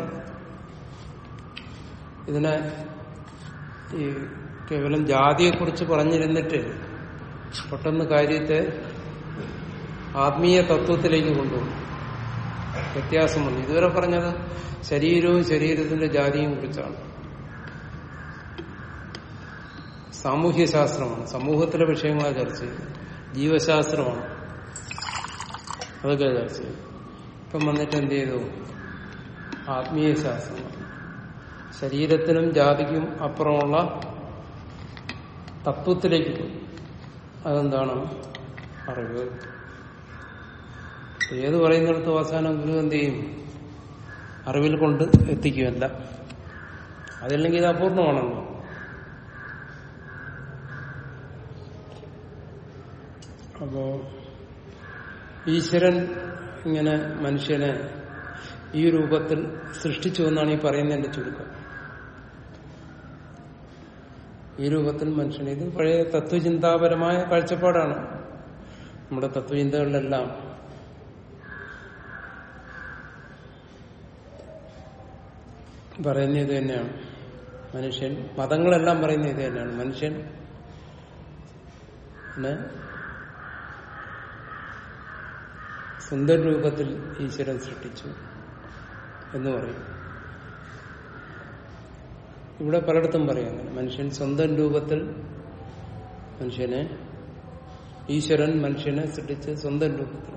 ഇതിനെ ഈ കേവലം ജാതിയെക്കുറിച്ച് പറഞ്ഞിരുന്നിട്ട് പെട്ടെന്ന് കാര്യത്തെ ആത്മീയ തത്വത്തിലേക്ക് കൊണ്ടുപോകും വ്യത്യാസം വന്നു ഇതുവരെ പറഞ്ഞത് ശരീരവും ശരീരത്തിന്റെ ജാതിയും കുറിച്ചാണ് സാമൂഹ്യ ശാസ്ത്രമാണ് സമൂഹത്തിലെ വിഷയങ്ങളാണ് ചർച്ച ചെയ്യുന്നത് ജീവശാസ്ത്രമാണ് അതൊക്കെ ചർച്ച ചെയ്തു ഇപ്പം വന്നിട്ട് എന്ത് ചെയ്തു ആത്മീയ ശാസ്ത്രമാണ് ശരീരത്തിനും ജാതിക്കും അപ്പുറമുള്ള തത്വത്തിലേക്ക് പോയി അതെന്താണ് അറിവ് ഏത് പറയുന്നിടത്തും അവസാനം ഗുരു എന്ത് ചെയ്യും അറിവിൽ കൊണ്ട് എത്തിക്കുമല്ല അതല്ലെങ്കിൽ ഇത് അപൂർണമാണല്ലോ അപ്പോ ഈശ്വരൻ ഇങ്ങനെ മനുഷ്യനെ ഈ രൂപത്തിൽ സൃഷ്ടിച്ചു എന്നാണ് ഈ പറയുന്നതിന്റെ ചുരുക്കം ഈ രൂപത്തിൽ മനുഷ്യനെ ഇത് പഴയ തത്വചിന്താപരമായ കാഴ്ചപ്പാടാണ് നമ്മുടെ തത്വചിന്തകളിലെല്ലാം പറയുന്ന ഇത് തന്നെയാണ് മനുഷ്യൻ മതങ്ങളെല്ലാം പറയുന്ന ഇത് തന്നെയാണ് മനുഷ്യൻ സുന്ദര രൂപത്തിൽ ഈശ്വരൻ സൃഷ്ടിച്ചു എന്ന് പറയും ഇവിടെ പലയിടത്തും പറയും അങ്ങനെ മനുഷ്യൻ സ്വന്തം രൂപത്തിൽ മനുഷ്യനെ ഈശ്വരൻ മനുഷ്യനെ സൃഷ്ടിച്ച് സ്വന്തം രൂപത്തിൽ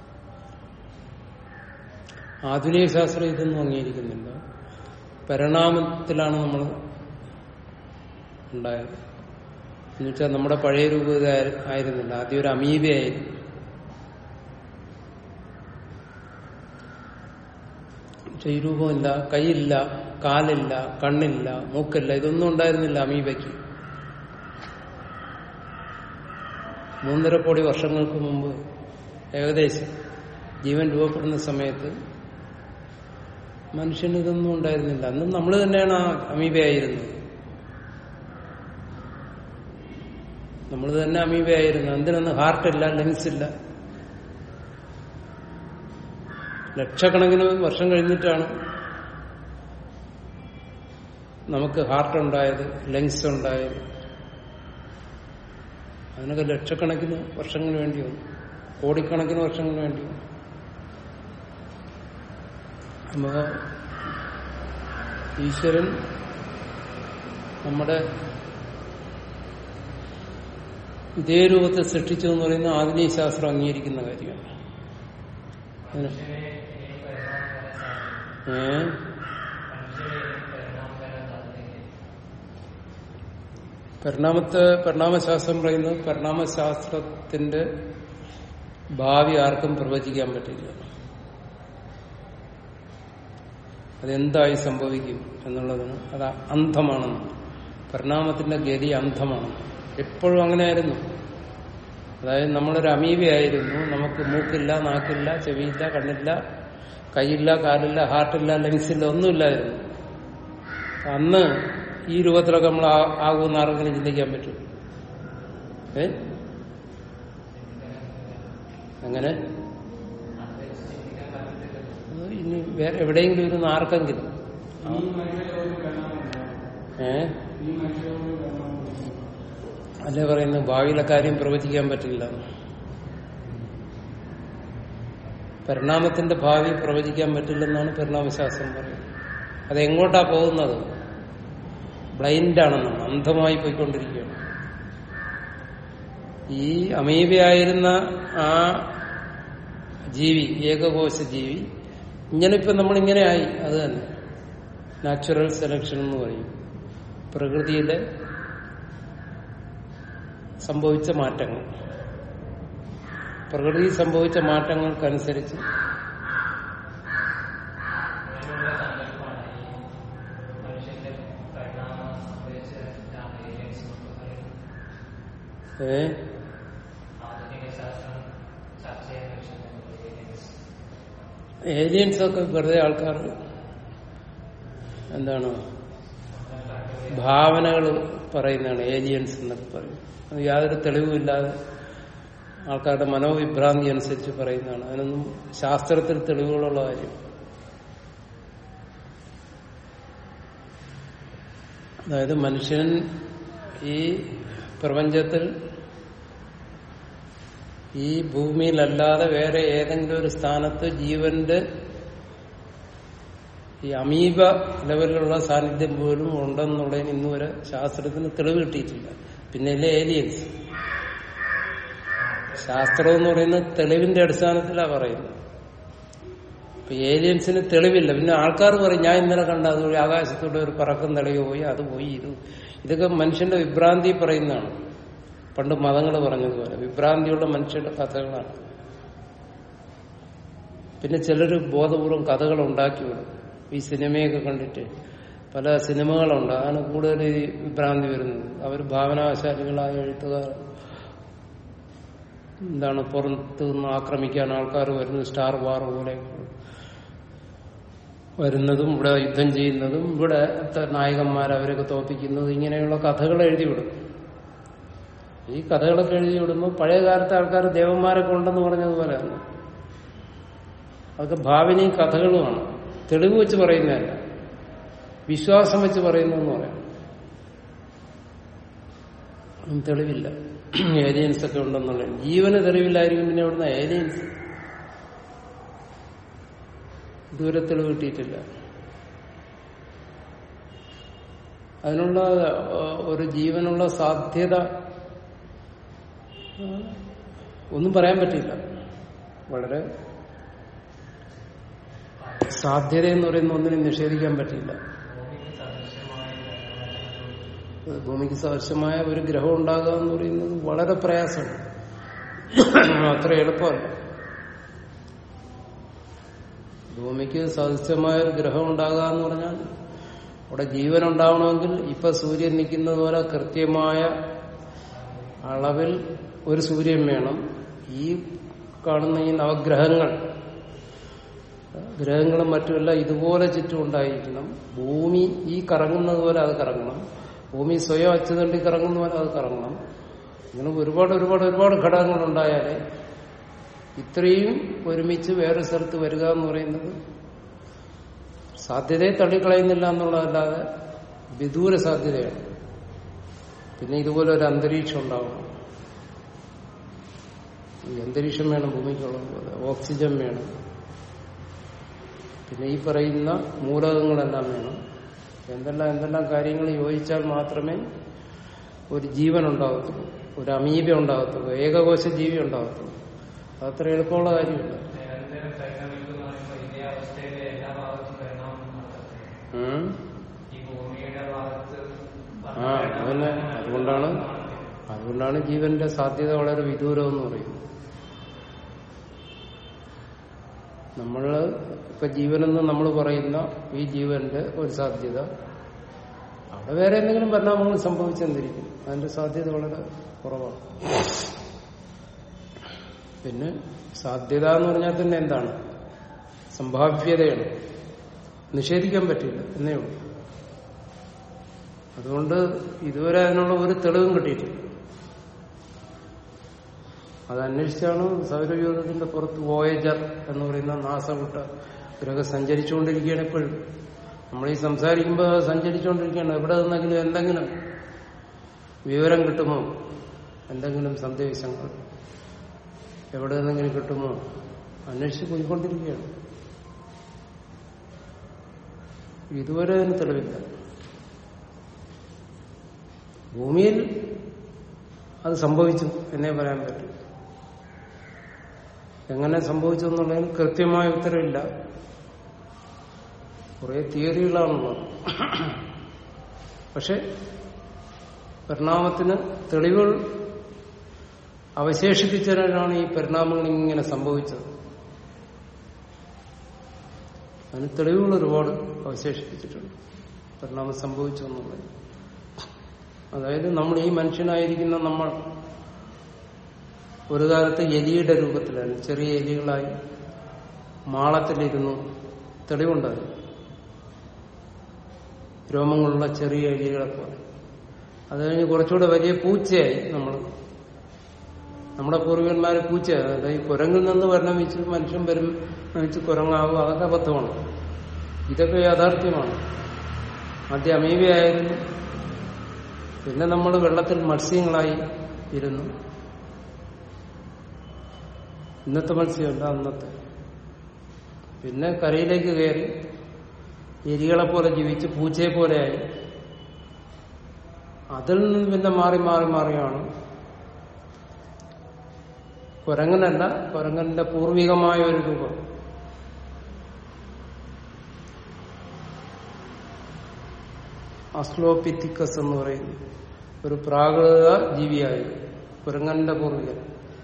ആധുനിക ശാസ്ത്രം ഇതൊന്നും അംഗീകരിക്കുന്നില്ല പരിണാമത്തിലാണ് നമ്മൾ ഉണ്ടായത് എന്നുവെച്ചാൽ നമ്മുടെ പഴയ രൂപം ആയിരുന്നില്ല ആദ്യം ഒരു അമീബയായിരുന്നു പക്ഷെ ഈ രൂപമില്ല കൈയില്ല കാലില്ല കണ്ണില്ല മൂക്കില്ല ഇതൊന്നും ഉണ്ടായിരുന്നില്ല അമീബയ്ക്ക് മൂന്നര കോടി വർഷങ്ങൾക്ക് മുമ്പ് ഏകദേശം ജീവൻ രൂപപ്പെടുന്ന സമയത്ത് മനുഷ്യന് ഇതൊന്നും ഉണ്ടായിരുന്നില്ല അന്നും നമ്മൾ തന്നെയാണ് ആ അമീബയായിരുന്നത് നമ്മൾ തന്നെ അമീബയായിരുന്നു എന്തിനൊന്നും ഹാർട്ടില്ല ലങ്സ് ഇല്ല ലക്ഷക്കണക്കിന് വർഷം കഴിഞ്ഞിട്ടാണ് നമുക്ക് ഹാർട്ട് ഉണ്ടായത് ലങ്സ് ഉണ്ടായത് അതിനൊക്കെ ലക്ഷക്കണക്കിന് വർഷങ്ങൾ വേണ്ടി വന്നു കോടിക്കണക്കിന് വർഷങ്ങൾ വേണ്ടി വന്നു അപ്പോ ഈശ്വരൻ നമ്മുടെ ഇതേ രൂപത്തിൽ സൃഷ്ടിച്ചു എന്ന് പറയുന്ന ആധുനിക ശാസ്ത്രം അംഗീകരിക്കുന്ന കാര്യമാണ് ഏ പരിണാമത്തെ പരിണാമശാസ്ത്രം പറയുന്നത് പരിണാമശാസ്ത്രത്തിന്റെ ഭാവി ആർക്കും പ്രവചിക്കാൻ പറ്റില്ല അതെന്തായി സംഭവിക്കും എന്നുള്ളതിന് അത് അന്ധമാണെന്ന് പരിണാമത്തിന്റെ ഗതി അന്ധമാണ് എപ്പോഴും അങ്ങനെയായിരുന്നു അതായത് നമ്മളൊരു അമീബയായിരുന്നു നമുക്ക് മൂക്കില്ല നാക്കില്ല ചെവിയില്ല കണ്ണില്ല കൈയില്ല കാലില്ല ഹാർട്ടില്ല ലങ്സില്ല ഒന്നുമില്ലായിരുന്നു അന്ന് ഈ രൂപത്തിലൊക്കെ നമ്മൾ ആ- ആകുമെന്ന് ആർക്കെങ്കിലും ചിന്തിക്കാൻ പറ്റും ഏ അങ്ങനെ അത് ഇനി വേറെ എവിടെയെങ്കിലും ഇരുന്ന് ആർക്കെങ്കിലും ഏ അല്ലേ പറയുന്നത് ഭാവിയിലെ കാര്യം പ്രവചിക്കാൻ പറ്റില്ല പരിണാമത്തിന്റെ ഭാവി പ്രവചിക്കാൻ പറ്റില്ലെന്നാണ് പരിണാമശാസ്ത്രം പറയുന്നത് അതെങ്ങോട്ടാ പോകുന്നത് ബ്ലൈൻഡാണെന്നാണ് അന്ധമായി പോയിക്കൊണ്ടിരിക്കുകയാണ് ഈ അമീബയായിരുന്ന ആ ജീവി ഏകകോശ ജീവി ഇങ്ങനെ ഇപ്പൊ നമ്മളിങ്ങനെ ആയി അത് തന്നെ നാച്ചുറൽ സെലക്ഷൻ എന്ന് പറയും പ്രകൃതിയിലെ സംഭവിച്ച മാറ്റങ്ങൾ പ്രകൃതി സംഭവിച്ച മാറ്റങ്ങൾക്കനുസരിച്ച് അതിനുള്ള സങ്കല്പമാണ് ഈ മനുഷ്യന്റെ പരിണാമം സംഭവിച്ചിട്ടാണ് ഏലിയൻസ് എന്നൊക്കെ പറയുന്നത് ഏ ആധുനിക ശാസ്ത്രം ചർച്ച ചെയ്യാൻ ലക്ഷ്യം ഏലിയൻസ് ഏലിയൻസ് ഒക്കെ വെറുതെ ആൾക്കാർ എന്താണ് ഭാവനകൾ പറയുന്നതാണ് ഏലിയൻസ് എന്നൊക്കെ പറയും അത് യാതൊരു തെളിവുമില്ലാതെ ആൾക്കാരുടെ മനോവിഭ്രാന്തി അനുസരിച്ച് പറയുന്നതാണ് അതിനൊന്നും ശാസ്ത്രത്തിൽ തെളിവുകളുള്ള കാര്യം അതായത് മനുഷ്യൻ ഈ പ്രപഞ്ചത്തിൽ ഈ ഭൂമിയിലല്ലാതെ വേറെ ഏതെങ്കിലും ഒരു സ്ഥാനത്ത് ജീവന്റെ ഈ അമീബ ലെവലിലുള്ള സാന്നിധ്യം പോലും ഉണ്ടെന്നുള്ളതിന് ഇന്ന് വരെ ശാസ്ത്രത്തിന് തെളിവ് കിട്ടിയിട്ടില്ല പിന്നെ അല്ലേ ഏലിയൻസ് ശാസ്ത്രം എന്ന് പറയുന്നത് തെളിവിന്റെ അടിസ്ഥാനത്തിലാണ് പറയുന്നത് ഇപ്പൊ ഏലിയൻസിന് തെളിവില്ല പിന്നെ ആൾക്കാർ പറയും ഞാൻ ഇന്നലെ കണ്ട അതുവഴി ആകാശത്തൂടെ ഒരു പറക്കം തെളിവ് പോയി അത് പോയി ഇത് ഇതൊക്കെ മനുഷ്യന്റെ വിഭ്രാന്തി പറയുന്നതാണ് പണ്ട് മതങ്ങൾ പറഞ്ഞതുപോലെ വിഭ്രാന്തിയുള്ള മനുഷ്യരുടെ കഥകളാണ് പിന്നെ ചിലർ ബോധപൂർവം കഥകൾ ഉണ്ടാക്കി വിടും ഈ സിനിമയൊക്കെ കണ്ടിട്ട് പല സിനിമകളുണ്ട് അതാണ് കൂടുതൽ ഈ വിഭ്രാന്തി വരുന്നത് അവർ ഭാവനാശാലികളായ എഴുത്തുകാർ എന്താണ് പുറത്ത് നിന്ന് ആക്രമിക്കാൻ ആൾക്കാർ വരുന്നത് സ്റ്റാർ വാർ പോലെ വരുന്നതും ഇവിടെ യുദ്ധം ചെയ്യുന്നതും ഇവിടെ നായകന്മാർ അവരൊക്കെ തോപ്പിക്കുന്നതും ഇങ്ങനെയുള്ള കഥകൾ എഴുതി വിടും ഈ കഥകളൊക്കെ എഴുതി വിടുമ്പോൾ പഴയ കാലത്തെ ആൾക്കാർ ദേവന്മാരൊക്കെ ഉണ്ടെന്ന് പറഞ്ഞതുപോലെയാണ് അതൊക്കെ ഭാവിനിയും കഥകളുമാണ് തെളിവ് വെച്ച് പറയുന്നതല്ല വിശ്വാസം വെച്ച് പറയുന്നതെന്ന് പറയാം ഒന്നും തെളിവില്ല ഏലിയൻസ് ഒക്കെ ഉണ്ടെന്നുള്ളത് ജീവന് തെളിവില്ലായിരിക്കും പിന്നെ ഇവിടുന്ന് ഏലിയൻസ് ഇതുവരെ തെളിവ് കിട്ടിയിട്ടില്ല അതിനുള്ള ആ, ഒരു ജീവനുള്ള സാധ്യത ആ, ഒന്നും പറയാൻ പറ്റില്ല വളരെ സാധ്യത എന്ന് പറയുന്ന ഒന്നിനും നിഷേധിക്കാൻ പറ്റില്ല ഭൂമിക്ക് സദൃശമായ ഗ്രഹങ്ങൾ ഭൂമിക്ക് സദൃശമായ ഒരു ഗ്രഹം ഉണ്ടാകുക എന്ന് പറയുന്നത് വളരെ പ്രയാസമാണ് അത്ര എളുപ്പമല്ല ഭൂമിക്ക് സദൃശമായ ഒരു ഗ്രഹം ഉണ്ടാകുക എന്ന് പറഞ്ഞാൽ അവിടെ ജീവൻ ഉണ്ടാവണമെങ്കിൽ ഇപ്പൊ സൂര്യൻ നിൽക്കുന്നത് പോലെ കൃത്യമായ അളവിൽ ഒരു സൂര്യൻ വേണം ഈ കാണുന്ന ഈ നവഗ്രഹങ്ങൾ ഗ്രഹങ്ങളും മറ്റുമെല്ലാം ഇതുപോലെ ചുറ്റും ഉണ്ടായിരിക്കണം ഭൂമി ഈ കറങ്ങുന്നത് പോലെ അത് കറങ്ങണം ഭൂമി സ്വയം അച്ചുതണ്ടി കറങ്ങുന്ന പോലെ അത് കറങ്ങണം ഇങ്ങനെ ഒരുപാട് ഒരുപാട് ഒരുപാട് ഘടകങ്ങൾ ഉണ്ടായാലേ ഇത്രയും ഒരുമിച്ച് വേറെ സ്ഥലത്ത് വരിക എന്ന് പറയുന്നത് സാധ്യതയെ തള്ളിക്കളയുന്നില്ല എന്നുള്ളതല്ലാതെ വിദൂര സാധ്യതയാണ് പിന്നെ ഇതുപോലെ ഒരു അന്തരീക്ഷം ഉണ്ടാവണം ഈ അന്തരീക്ഷം വേണം ഭൂമിക്കുള്ളത് പോലെ ഓക്സിജൻ വേണം പിന്നെ ഈ പറയുന്ന മൂലകങ്ങളെല്ലാം വേണം എന്തെല്ലാം എന്തെല്ലാം കാര്യങ്ങൾ യോജിച്ചാൽ മാത്രമേ ഒരു ജീവൻ ഉണ്ടാകത്തുള്ളൂ ഒരു അമീബ ഉണ്ടാകത്തുള്ളൂ ഏകകോശ ജീവി ഉണ്ടാകത്തുള്ളൂ അതത്ര എളുപ്പമുള്ള കാര്യമില്ല നിരന്തരം പരിണമിക്കുന്ന പറയുമ്പോൾ ഇതേ അവസ്ഥയിലെ എല്ലാ ഭാഗത്തും പരിണാമം നടത്തത്തില്ല ഉം. ഈ ഭൂമിയുടെ ഭാഗത്ത് ആ അതന്നെ അതുകൊണ്ടാണ് അതുകൊണ്ടാണ് ജീവന്റെ സാധ്യത വളരെ വിദൂരം എന്ന് പറയുന്നത് നമ്മള് ഇപ്പൊ ജീവനെന്ന് നമ്മൾ പറയുന്ന ഈ ജീവന്റെ ഒരു സാധ്യത അവിടെ വേറെ എന്തെങ്കിലും പരിണാമങ്ങൾ സംഭവിച്ചെന്നിരിക്കും അതിന്റെ സാധ്യത വളരെ കുറവാണ് പിന്നെ സാധ്യത എന്ന് പറഞ്ഞാൽ തന്നെ എന്താണ് സംഭാവ്യതയാണ് നിഷേധിക്കാൻ പറ്റില്ല എന്നേ ഉള്ളൂ അതുകൊണ്ട് ഇതുവരെ അതിനുള്ള ഒരു തെളിവും കിട്ടിയിട്ടില്ല അത് അന്വേഷിച്ചാണ് സൗരയൂഥത്തിന്റെ പുറത്ത് വോയേജർ എന്ന് പറയുന്ന നാസവിട്ട ഗ്രഹം സഞ്ചരിച്ചുകൊണ്ടിരിക്കുകയാണ് ഇപ്പോഴും നമ്മൾ ഈ സംസാരിക്കുമ്പോൾ സഞ്ചരിച്ചുകൊണ്ടിരിക്കുകയാണ് എവിടെ നിന്നെങ്കിലും എന്തെങ്കിലും വിവരം കിട്ടുമോ എന്തെങ്കിലും സന്ദേശങ്ങൾ എവിടെ നിന്നെങ്കിലും കിട്ടുമോ അന്വേഷിച്ച് പോയിക്കൊണ്ടിരിക്കുകയാണ് ഇതുവരെ അതിന് തെളിവില്ല ഭൂമിയിൽ അത് സംഭവിച്ചു എന്നേ പറയാൻ പറ്റും എങ്ങനെ സംഭവിച്ചു എന്നുള്ളതിന് കൃത്യമായ ഉത്തരവില്ല കുറെ തിയറികളാണുള്ളത് പക്ഷെ പരിണാമത്തിന് തെളിവുകൾ അവശേഷിപ്പിച്ചതിനാണ് ഈ പരിണാമങ്ങൾ ഇങ്ങനെ സംഭവിച്ചത് അതിന് തെളിവുകൾ ഒരുപാട് അവശേഷിപ്പിച്ചിട്ടുണ്ട് പരിണാമം സംഭവിച്ചു എന്നുള്ളത് അതായത് നമ്മൾ ഈ മനുഷ്യനായിരിക്കുന്ന നമ്മൾ ഒരു കാലത്ത് എലിയുടെ രൂപത്തിലായിരുന്നു ചെറിയ എലികളായി മാളത്തിലിരുന്നു തെളിവുണ്ടായി രോമങ്ങളുള്ള ചെറിയ എലികളെ പോലെ അത് കഴിഞ്ഞ് കുറച്ചുകൂടെ വലിയ പൂച്ചയായി നമ്മൾ നമ്മുടെ പൂർവികന്മാര് പൂച്ചയായി അതായത് ഈ കുരങ്ങിൽ നിന്ന് പരിണമിച്ച് മനുഷ്യൻ പരിണമിച്ച് കുരങ്ങാവും അതൊക്കെ അബദ്ധമാണ് ഇതൊക്കെ യാഥാർത്ഥ്യമാണ് ആദ്യം അമീബയായിരുന്നു പിന്നെ നമ്മൾ വെള്ളത്തിൽ മത്സ്യങ്ങളായി ഇരുന്നു ഇന്നത്തെ മത്സ്യമല്ല അന്നത്തെ പിന്നെ കരയിലേക്ക് കയറി എലികളെ പോലെ ജീവിച്ച് പൂച്ചയെ പോലെയായി അതിൽ നിന്ന് പിന്നെ മാറി മാറി മാറിയാണ് കുരങ്ങനല്ല കുരങ്ങന്റെ പൂർവികമായ ഒരു രൂപം അസ്ലോപിത്തിക്കസ് എന്ന് പറയുന്നു ഒരു പ്രാകൃത ജീവിയായി കുരങ്ങന്റെ പൂർവികൻ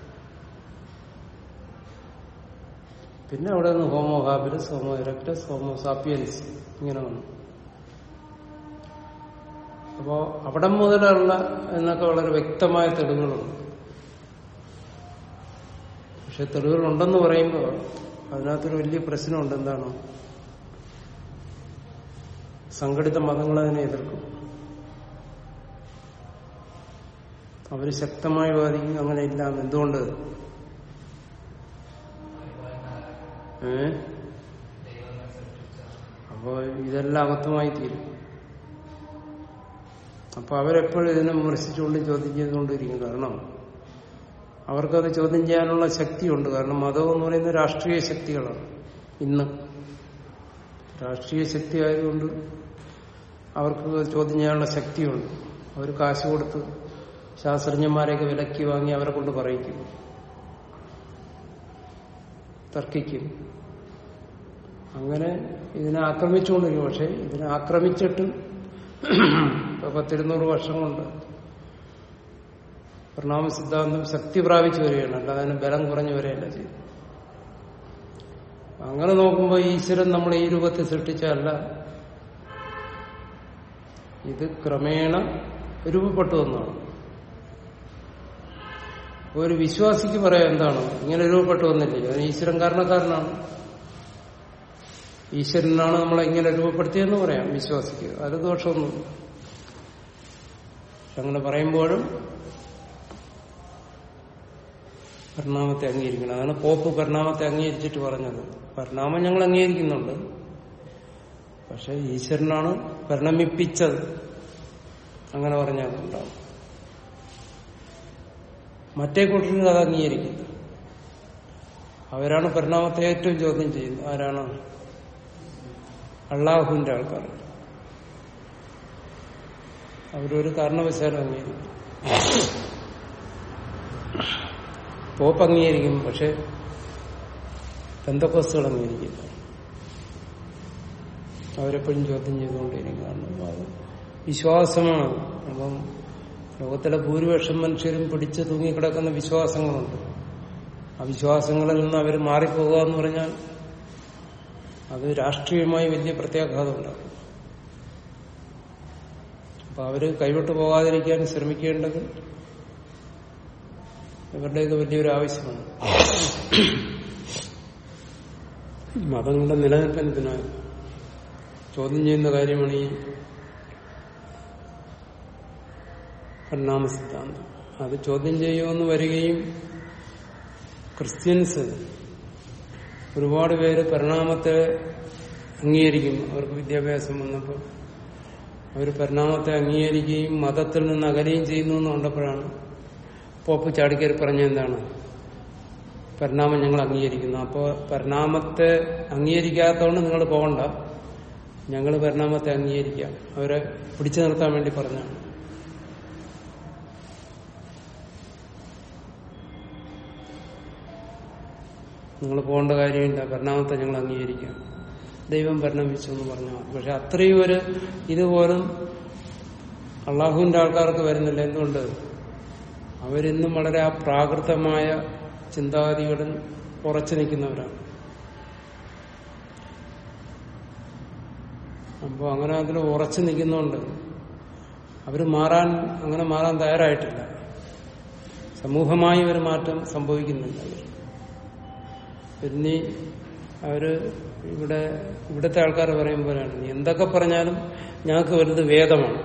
പിന്നെ അവിടെ നിന്ന് homo habilis homo erectus homo sapiens ഇങ്ങനെ വന്നു അപ്പോ അവിടെ മുതലുള്ള എന്നൊക്കെ വളരെ വ്യക്തമായ തെളിവുകളുണ്ട് പക്ഷെ തെളിവുകളുണ്ടെന്ന് പറയുമ്പോൾ അതിനകത്തൊരു വലിയ പ്രശ്നമുണ്ട് എന്താണ് സംഘടിത മതങ്ങൾ അതിനെ എതിർക്കും അവര് ശക്തമായി വാദിക്കും അങ്ങനെ ഇല്ല എന്തുകൊണ്ട് ഏ അപ്പോ ഇതെല്ലാം അബദ്ധമായി തീരും അപ്പൊ അവരെപ്പോഴും ഇതിനെ വിമർശിച്ചുകൊണ്ട് ചോദ്യം ചെയ്തുകൊണ്ടിരിക്കും കാരണം അവർക്കത് ചോദ്യം ചെയ്യാനുള്ള ശക്തിയുണ്ട് കാരണം മതം എന്ന് പറയുന്ന രാഷ്ട്രീയ ശക്തികളാണ് ഇന്ന് രാഷ്ട്രീയ ശക്തി ആയതുകൊണ്ട് അവർക്ക് ചോദ്യം ചെയ്യാനുള്ള ശക്തിയുണ്ട് അവർ കാശ് കൊടുത്ത് ശാസ്ത്രജ്ഞന്മാരെയൊക്കെ വിലക്കി വാങ്ങി അവരെ കൊണ്ട് പറയിക്കും തർക്കിക്കും അങ്ങനെ ഇതിനെ ആക്രമിച്ചുകൊണ്ടിരിക്കും പക്ഷെ ഇതിനെ ആക്രമിച്ചിട്ട് ഇപ്പൊ പത്തിരുന്നൂറ് വർഷം കൊണ്ട് പരിണാമ സിദ്ധാന്തം ശക്തി പ്രാപിച്ചു വരികയാണ് അല്ലാതെ അതിന് ബലം കുറഞ്ഞു വരികയല്ല ചെയ്യും അങ്ങനെ നോക്കുമ്പോൾ ഈശ്വരൻ നമ്മളെ ഈ രൂപത്തിൽ സൃഷ്ടിച്ചല്ല ഇത് ക്രമേണ രൂപപ്പെട്ടു വന്നാണ് ഒരു വിശ്വാസിക്ക് പറയാം എന്താണ് ഇങ്ങനെ രൂപപ്പെട്ടു വന്നില്ലേ അതിന് ഈശ്വരൻ കാരണക്കാരനാണ് ഈശ്വരനാണ് നമ്മളെ ഇങ്ങനെ രൂപപ്പെടുത്തിയെന്ന് പറയാം വിശ്വാസിക്ക് അത് ദോഷമൊന്നുമില്ല പക്ഷെ അങ്ങനെ പറയുമ്പോഴും പരിണാമത്തെ അംഗീകരിക്കണം അതാണ് പോപ്പ് പരിണാമത്തെ അംഗീകരിച്ചിട്ട് പറഞ്ഞത് പരിണാമം ഞങ്ങൾ അംഗീകരിക്കുന്നുണ്ട് പക്ഷെ ഈശ്വരനാണ് പരിണമിപ്പിച്ചത് അങ്ങനെ പറഞ്ഞാൽ ഉണ്ടാവും മറ്റേ കൂട്ടർക്ക് അത് അംഗീകരിക്കില്ല അവരാണ് പരിണാമത്തെ ഏറ്റവും ചോദ്യം ചെയ്യുന്നത് ആരാണ് അള്ളാഹുവിന്റെ ആൾക്കാർ അവരൊരു കാരണവശാലും അംഗീകരിക്കും പോപ്പ് അംഗീകരിക്കും പക്ഷെ ബന്ധക്കോസ്തുകൾ അംഗീകരിക്കില്ല അവരെപ്പോഴും ചോദ്യം ചെയ്തുകൊണ്ടിരിക്കും കാരണം അത് വിശ്വാസമാണ് അപ്പം ലോകത്തിലെ ഭൂരിപക്ഷം മനുഷ്യരും പിടിച്ചു തൂങ്ങിക്കിടക്കുന്ന വിശ്വാസങ്ങളുണ്ട് ആ വിശ്വാസങ്ങളിൽ നിന്ന് അവർ മാറിപ്പോകുക എന്ന് പറഞ്ഞാൽ അത് രാഷ്ട്രീയമായി വലിയ പ്രത്യാഘാതം ഉണ്ടാകും അപ്പൊ അവര് കൈവിട്ടു പോകാതിരിക്കാൻ ശ്രമിക്കേണ്ടത് ഇവരുടെയൊക്കെ വലിയൊരു ആവശ്യമാണ് മതങ്ങളുടെ നിലനിൽപ്പിന് ചോദ്യം ചെയ്യുന്ന കാര്യമാണ് ഈ പരിണാമ സിദ്ധാന്തം അത് ചോദ്യം ചെയ്യുമെന്ന് വരികയും ക്രിസ്ത്യൻസ് ഒരുപാട് പേര് പരിണാമത്തെ അംഗീകരിക്കും അവർക്ക് വിദ്യാഭ്യാസം വന്നപ്പോൾ അവർ പരിണാമത്തെ അംഗീകരിക്കുകയും മതത്തിൽ നിന്ന് അകലുകയും ചെയ്യുന്നു എന്ന് കണ്ടപ്പോഴാണ് പോപ്പ് ചാടിക്കരി പറഞ്ഞ എന്താണ് പരിണാമം ഞങ്ങൾ അംഗീകരിക്കുന്നു അപ്പോൾ പരിണാമത്തെ അംഗീകരിക്കാത്തതുകൊണ്ട് നിങ്ങൾ പോകണ്ട ഞങ്ങൾ പരിണാമത്തെ അംഗീകരിക്കാം അവരെ പിടിച്ചു നിർത്താൻ വേണ്ടി പറഞ്ഞാണ് നിങ്ങൾ പോകേണ്ട കാര്യമില്ല പരിണാമത്തെ ഞങ്ങൾ അംഗീകരിക്കാം ദൈവം പരിണമിച്ചു എന്ന് പറഞ്ഞു പക്ഷെ അത്രയും ഒരു ഇതുപോലും അള്ളാഹുവിന്റെ ആൾക്കാർക്ക് വരുന്നില്ല എന്തുകൊണ്ട് അവരിന്നും വളരെ ആ പ്രാകൃതമായ ചിന്താഗതികളിൽ ഉറച്ചു നിൽക്കുന്നവരാണ് അപ്പോൾ അങ്ങനെ അതിൽ ഉറച്ചു നിൽക്കുന്നതുകൊണ്ട് അവർ മാറാൻ അങ്ങനെ മാറാൻ തയ്യാറായിട്ടില്ല സമൂഹമായി ഒരു മാറ്റം സംഭവിക്കുന്നില്ല അവർ പിന്നെ അവര് ഇവിടെ ഇവിടുത്തെ ആൾക്കാർ പറയും പോലെയാണ് നീ എന്തൊക്കെ പറഞ്ഞാലും ഞങ്ങൾക്ക് വലുത് വേദമാണ്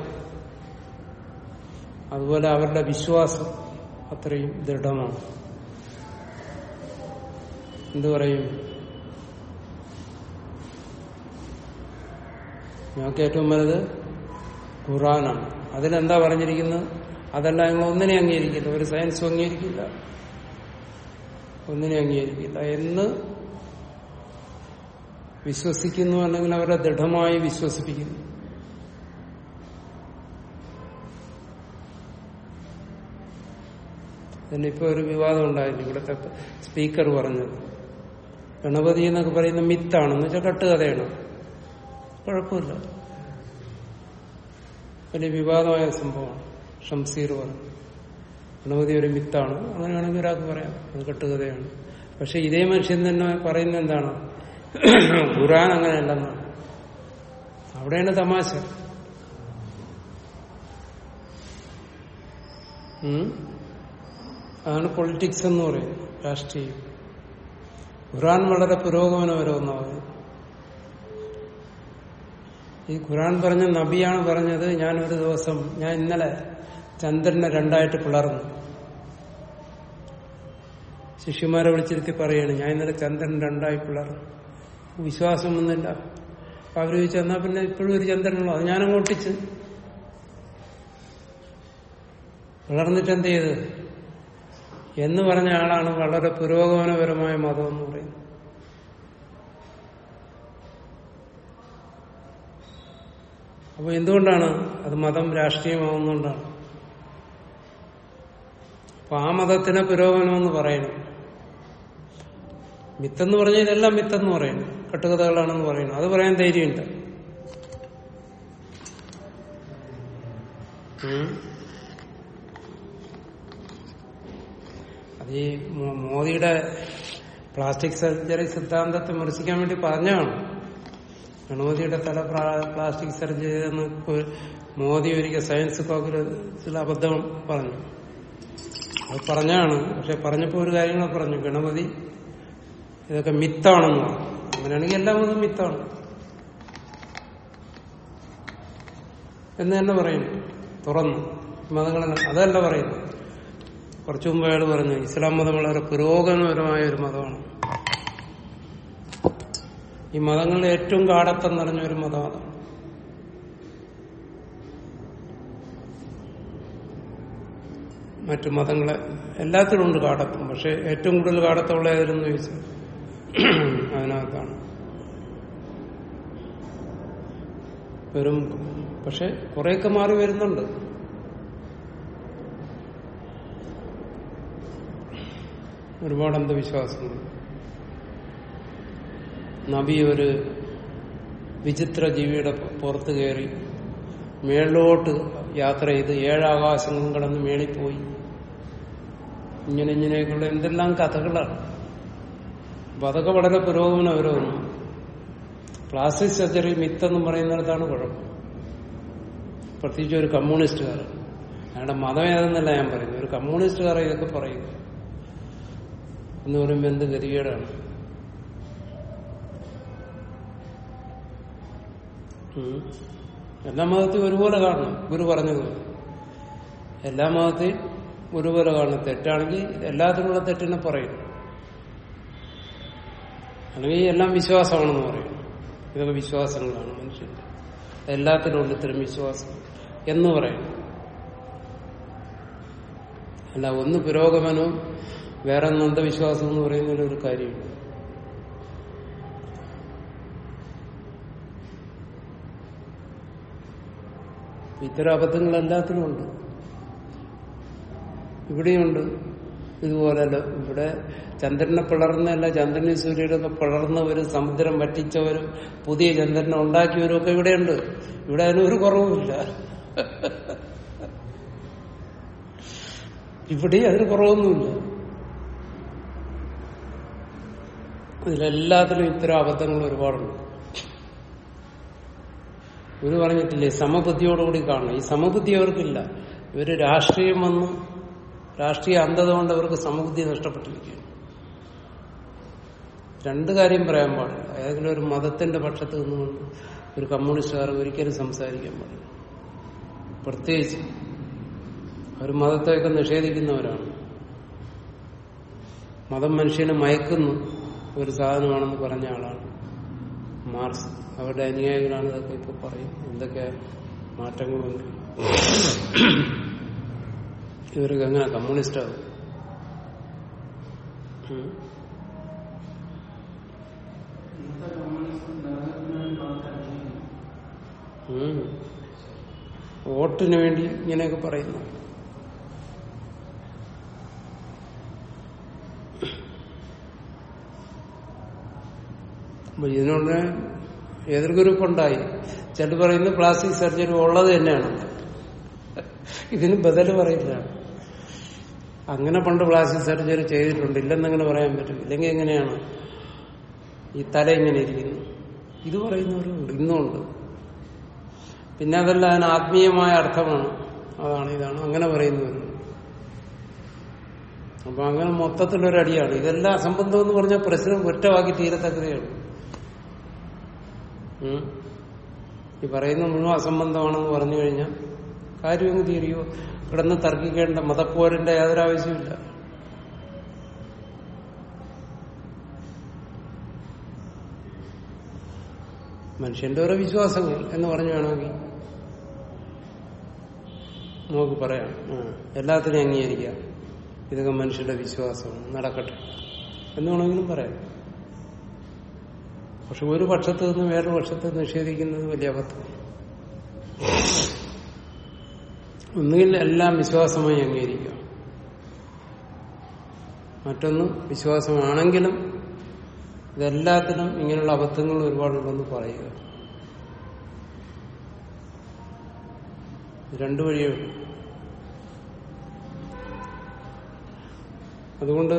അതുപോലെ അവരുടെ വിശ്വാസം അത്രയും ദൃഢമാണ് എന്തു പറയും ഞങ്ങൾക്ക് ഏറ്റവും വലുത് ഖുറാനാണ് അതിലെന്താ പറഞ്ഞിരിക്കുന്നത് അതല്ല ഞങ്ങൾ ഒന്നിനെ അംഗീകരിക്കില്ല ഒരു സയൻസും അംഗീകരിക്കില്ല ഒന്നിനെ അംഗീകരിക്കില്ല എന്ന് വിശ്വസിക്കുന്നു അല്ലെങ്കിൽ അവരെ ദൃഢമായി വിശ്വസിപ്പിക്കുന്നു ഇതിനിപ്പോ ഒരു വിവാദം ഉണ്ടായിരുന്നു ഇവിടുത്തെ സ്പീക്കർ പറഞ്ഞത് ഗണപതി എന്നൊക്കെ പറയുന്ന മിത്താണെന്ന് വെച്ചാൽ കട്ടുകഥയാണ് കുഴപ്പമില്ല വലിയ വിവാദമായ സംഭവമാണ് ഷംസീർ പറഞ്ഞു ഗണപതി ഒരു മിത്താണ് അങ്ങനെ വേണമെങ്കിൽ ഒരാൾക്ക് പറയാം അത് കെട്ടുകഥയാണ് പക്ഷെ ഇതേ മനുഷ്യൻ തന്നെ പറയുന്നത് എന്താണ് ഖുറാൻ അങ്ങനെയല്ലെന്നാണ് അവിടെയാണ് തമാശ ഉം? അതാണ് പൊളിറ്റിക്സ് എന്ന് പറയുന്നത് രാഷ്ട്രീയം ഖുറാൻ വളരെ പുരോഗമനപരമെന്നാണ് ഈ ഖുറാൻ പറഞ്ഞ നബിയാണ് പറഞ്ഞത് ഞാൻ ഒരു ദിവസം ഞാൻ ഇന്നലെ ചന്ദ്രനെ രണ്ടായിട്ട് പിളർന്നു ശിഷ്യന്മാരെ വിളിച്ചിരുത്തി പറയാണ് ഞാൻ ഇന്നലെ ചന്ദ്രൻ രണ്ടായി പിളർന്നു വിശ്വാസം ഒന്നുമില്ല അപ്പൊ അവര് ചോദിച്ചു എന്നാ പിന്നെ ഇപ്പോഴും ഒരു ചന്ദ്രനുള്ളൂ അത് ഞാനങ്ങ് ഒട്ടിച്ച് പിളർന്നിട്ട് എന്ത് ചെയ്ത് എന്ന് പറഞ്ഞ ആളാണ് വളരെ പുരോഗമനപരമായ മതം എന്ന് പറയുന്നത് അപ്പൊ എന്തുകൊണ്ടാണ് അത് മതം രാഷ്ട്രീയമാവുന്നതുകൊണ്ടാണ് അപ്പൊ ആ മതത്തിനെ പുരോഗമനമെന്ന് പറയണം മിത്തെന്ന് പറഞ്ഞാൽ ഇതെല്ലാം മിത്തെന്ന് പറയുന്നു കെട്ടുകഥകളാണെന്ന് പറയുന്നു അത് പറയാൻ ധൈര്യമുണ്ട് ഉം. അത് ഈ മോ- മോദിയുടെ പ്ലാസ്റ്റിക് സർജറി സിദ്ധാന്തത്തെ വിമർശിക്കാൻ വേണ്ടി പറഞ്ഞാണ് ഗണപതിയുടെ തല പ്ലാ- പ്ലാസ്റ്റിക് സർജറി എന്ന് ഒരു- മോദി ഒരിക്കൽ സയൻസ് കോൺഗ്രസിൽ അബദ്ധം പറഞ്ഞു അത് പറഞ്ഞാണ് പക്ഷെ പറഞ്ഞപ്പോ ഒരു കാര്യങ്ങൾ പറഞ്ഞു ഗണപതി ഇതൊക്കെ മിത്താണെന്ന് പറഞ്ഞു അങ്ങനെയാണെങ്കിൽ എല്ലാ മതം മിത്താണ് എന്ന് തന്നെ പറയുന്നു തുറന്നു മതങ്ങളെല്ലാം അതല്ല പറയുന്നു കുറച്ചു മുമ്പ് അയാൾ പറഞ്ഞു ഇസ്ലാം മതം വളരെ പുരോഗമനപരമായ ഒരു മതമാണ് ഈ മതങ്ങളിൽ ഏറ്റവും കാടത്തം നിറഞ്ഞ ഒരു മതമാണ് മറ്റു മതങ്ങളെ എല്ലാത്തിലും ഉണ്ട് കാടത്തം പക്ഷെ ഏറ്റവും കൂടുതൽ കാടത്തമുള്ള ഏതിലെന്ന് ചോദിച്ചാൽ അതിനകത്താണ് വെറും പക്ഷെ കുറെയൊക്കെ മാറി വരുന്നുണ്ട് ഒരുപാട് അന്ധവിശ്വാസങ്ങൾ നബി ഒരു വിചിത്ര ജീവിയുടെ പുറത്ത് കയറി മേളിലോട്ട് യാത്ര ചെയ്ത് ഏഴാകാശങ്ങളും കടന്ന് മേളിൽ പോയി ഇങ്ങനെ ഇങ്ങനെയൊക്കെയുള്ള എന്തെല്ലാം കഥകളാണ് അപ്പൊ അതൊക്കെ വളരെ പുരോഗമനപരമാണ് പ്ലാസ്റ്റിക് സർജറി മിത്തെന്നും പറയുന്നിടത്താണ് കുഴപ്പം പ്രത്യേകിച്ച് ഒരു കമ്മ്യൂണിസ്റ്റുകാരൻ അയാളുടെ മതം ഏതെന്നല്ല ഞാൻ പറയുന്നത് ഒരു കമ്മ്യൂണിസ്റ്റുകാർ ഇതൊക്കെ പറയുക എന്ന് പറയുമ്പോൾ എന്ത് ഗതികേടാണ് ഉം. എല്ലാ മതത്തെയും ഒരുപോലെ കാണണം ഗുരു പറഞ്ഞത് എല്ലാ മതത്തെയും ഒരുപോലെ കാണണം തെറ്റാണെങ്കിൽ എല്ലാത്തിനുള്ള തെറ്റിനെ പറയും അല്ലെങ്കിൽ എല്ലാം വിശ്വാസമാണെന്ന് പറയും ഇതൊക്കെ വിശ്വാസങ്ങളാണ് മനുഷ്യന്റെ എല്ലാത്തിനും ഉണ്ട് ഇത്തരം വിശ്വാസം എന്ന് പറയും അല്ല ഒന്ന് പുരോഗമനവും വേറെ ഒന്ന് അന്ധവിശ്വാസം എന്ന് പറയുന്നതിൽ ഒരു കാര്യമില്ല ഇത്തരം അബദ്ധങ്ങൾ എല്ലാത്തിനും ഉണ്ട് ഇവിടെയുണ്ട് ഇതുപോലല്ല ഇവിടെ ചന്ദ്രനെ പിളർന്നല്ല ചന്ദ്രനെ സൂര്യനൊക്കെ പിളർന്നവരും സമുദ്രം വറ്റിച്ചവരും പുതിയ ചന്ദ്രനെ ഉണ്ടാക്കിയവരും ഒക്കെ ഇവിടെയുണ്ട് ഇവിടെ അതിനൊരു കുറവുമില്ല ഇവിടെ അതിന് കുറവൊന്നുമില്ല ഇതിലെല്ലാത്തിലും ഇത്തരം അബദ്ധങ്ങൾ ഒരുപാടുണ്ട് ഇവര് പറഞ്ഞിട്ടില്ലേ സമബുദ്ധിയോടുകൂടി കാണണം ഈ സമബുദ്ധി അവർക്കില്ല ഇവര് രാഷ്ട്രീയം വന്ന് രാഷ്ട്രീയ അന്ധത കൊണ്ട് അവർക്ക് സമബുദ്ധി നഷ്ടപ്പെട്ടിരിക്കുകയാണ് രണ്ട് കാര്യം പറയാൻ പാടില്ല ഏതെങ്കിലും ഒരു മതത്തിന്റെ പക്ഷത്ത് നിന്നുകൊണ്ട് ഒരു കമ്മ്യൂണിസ്റ്റുകാർ ഒരിക്കലും സംസാരിക്കാൻ പാടില്ല പ്രത്യേകിച്ച് അവർ മതത്തെയൊക്കെ നിഷേധിക്കുന്നവരാണ് മതം മനുഷ്യനെ മയക്കുന്നു ഒരു സാധനമാണെന്ന് പറഞ്ഞ ആളാണ് മാർക്സ് അവരുടെ അനുയായികളാണ് ഇതൊക്കെ ഇപ്പൊ പറയും എന്തൊക്കെ മാറ്റങ്ങളുണ്ട് ഇവർക്ക് എങ്ങനെ കമ്മ്യൂണിസ്റ്റ് ആകും ഉം. ഉം. വോട്ടിന് വേണ്ടി ഇങ്ങനെയൊക്കെ പറയുന്നു അപ്പൊ ഇതിനുള്ള എതിർ ഗ്രൂപ്പ് ഉണ്ടായി ചിലർ പറയുന്നത് പ്ലാസ്റ്റിക് സർജറി ഉള്ളത് തന്നെയാണ് ഇതിന് ബദൽ പറയുന്നതാണ് അങ്ങനെ പണ്ട് പ്ലാസ്റ്റിക് സർജറി ചെയ്തിട്ടുണ്ട് ഇല്ലെന്നങ്ങനെ പറയാൻ പറ്റും ഇല്ലെങ്കിൽ എങ്ങനെയാണ് ഈ തല ഇങ്ങനെ ഇരിക്കുന്നു ഇത് പറയുന്നവരുണ്ട് ഇന്നുമുണ്ട് പിന്നെ അതല്ല അതിന് ആത്മീയമായ അർത്ഥമാണ് അതാണ് ഇതാണ് അങ്ങനെ പറയുന്നവരുണ്ട് അപ്പൊ അങ്ങനെ മൊത്തത്തിലൊരടിയാണ് ഇതെല്ലാം അസംബന്ധം എന്ന് പറഞ്ഞാൽ പ്രശ്നം ഒറ്റവാക്കി തീരത്തക്കതയുള്ളൂ ഉം. ഈ പറയുന്ന മുഴുവൻ അസംബന്ധമാണെന്ന് പറഞ്ഞു കഴിഞ്ഞാൽ കാര്യമൊന്നും തീരുകയോ കിടന്ന് തർക്കിക്കേണ്ട മതപ്പോരിന്റെ യാതൊരു ആവശ്യമില്ല മനുഷ്യന്റെ ഓരോ വിശ്വാസങ്ങൾ എന്ന് പറഞ്ഞു വേണമെങ്കിൽ നമുക്ക് പറയാം ആ, എല്ലാത്തിനെയും അംഗീകരിക്കാം ഇതൊക്കെ മനുഷ്യന്റെ വിശ്വാസമാണ് നടക്കട്ടെ എന്ന് വേണമെങ്കിലും പറയാം പക്ഷെ ഒരു പക്ഷത്ത് നിന്ന് വേറൊരു പക്ഷത്ത് നിഷേധിക്കുന്നത് വലിയ അബദ്ധം ഒന്നുകിൽ എല്ലാം വിശ്വാസമായി അംഗീകരിക്കുക മറ്റൊന്ന് വിശ്വാസമാണെങ്കിലും ഇതെല്ലാത്തിനും ഇങ്ങനെയുള്ള അബദ്ധങ്ങൾ ഒരുപാടുണ്ടെന്ന് പറയുക ഇത് രണ്ടു വഴിയേ ഉള്ളൂ അതുകൊണ്ട്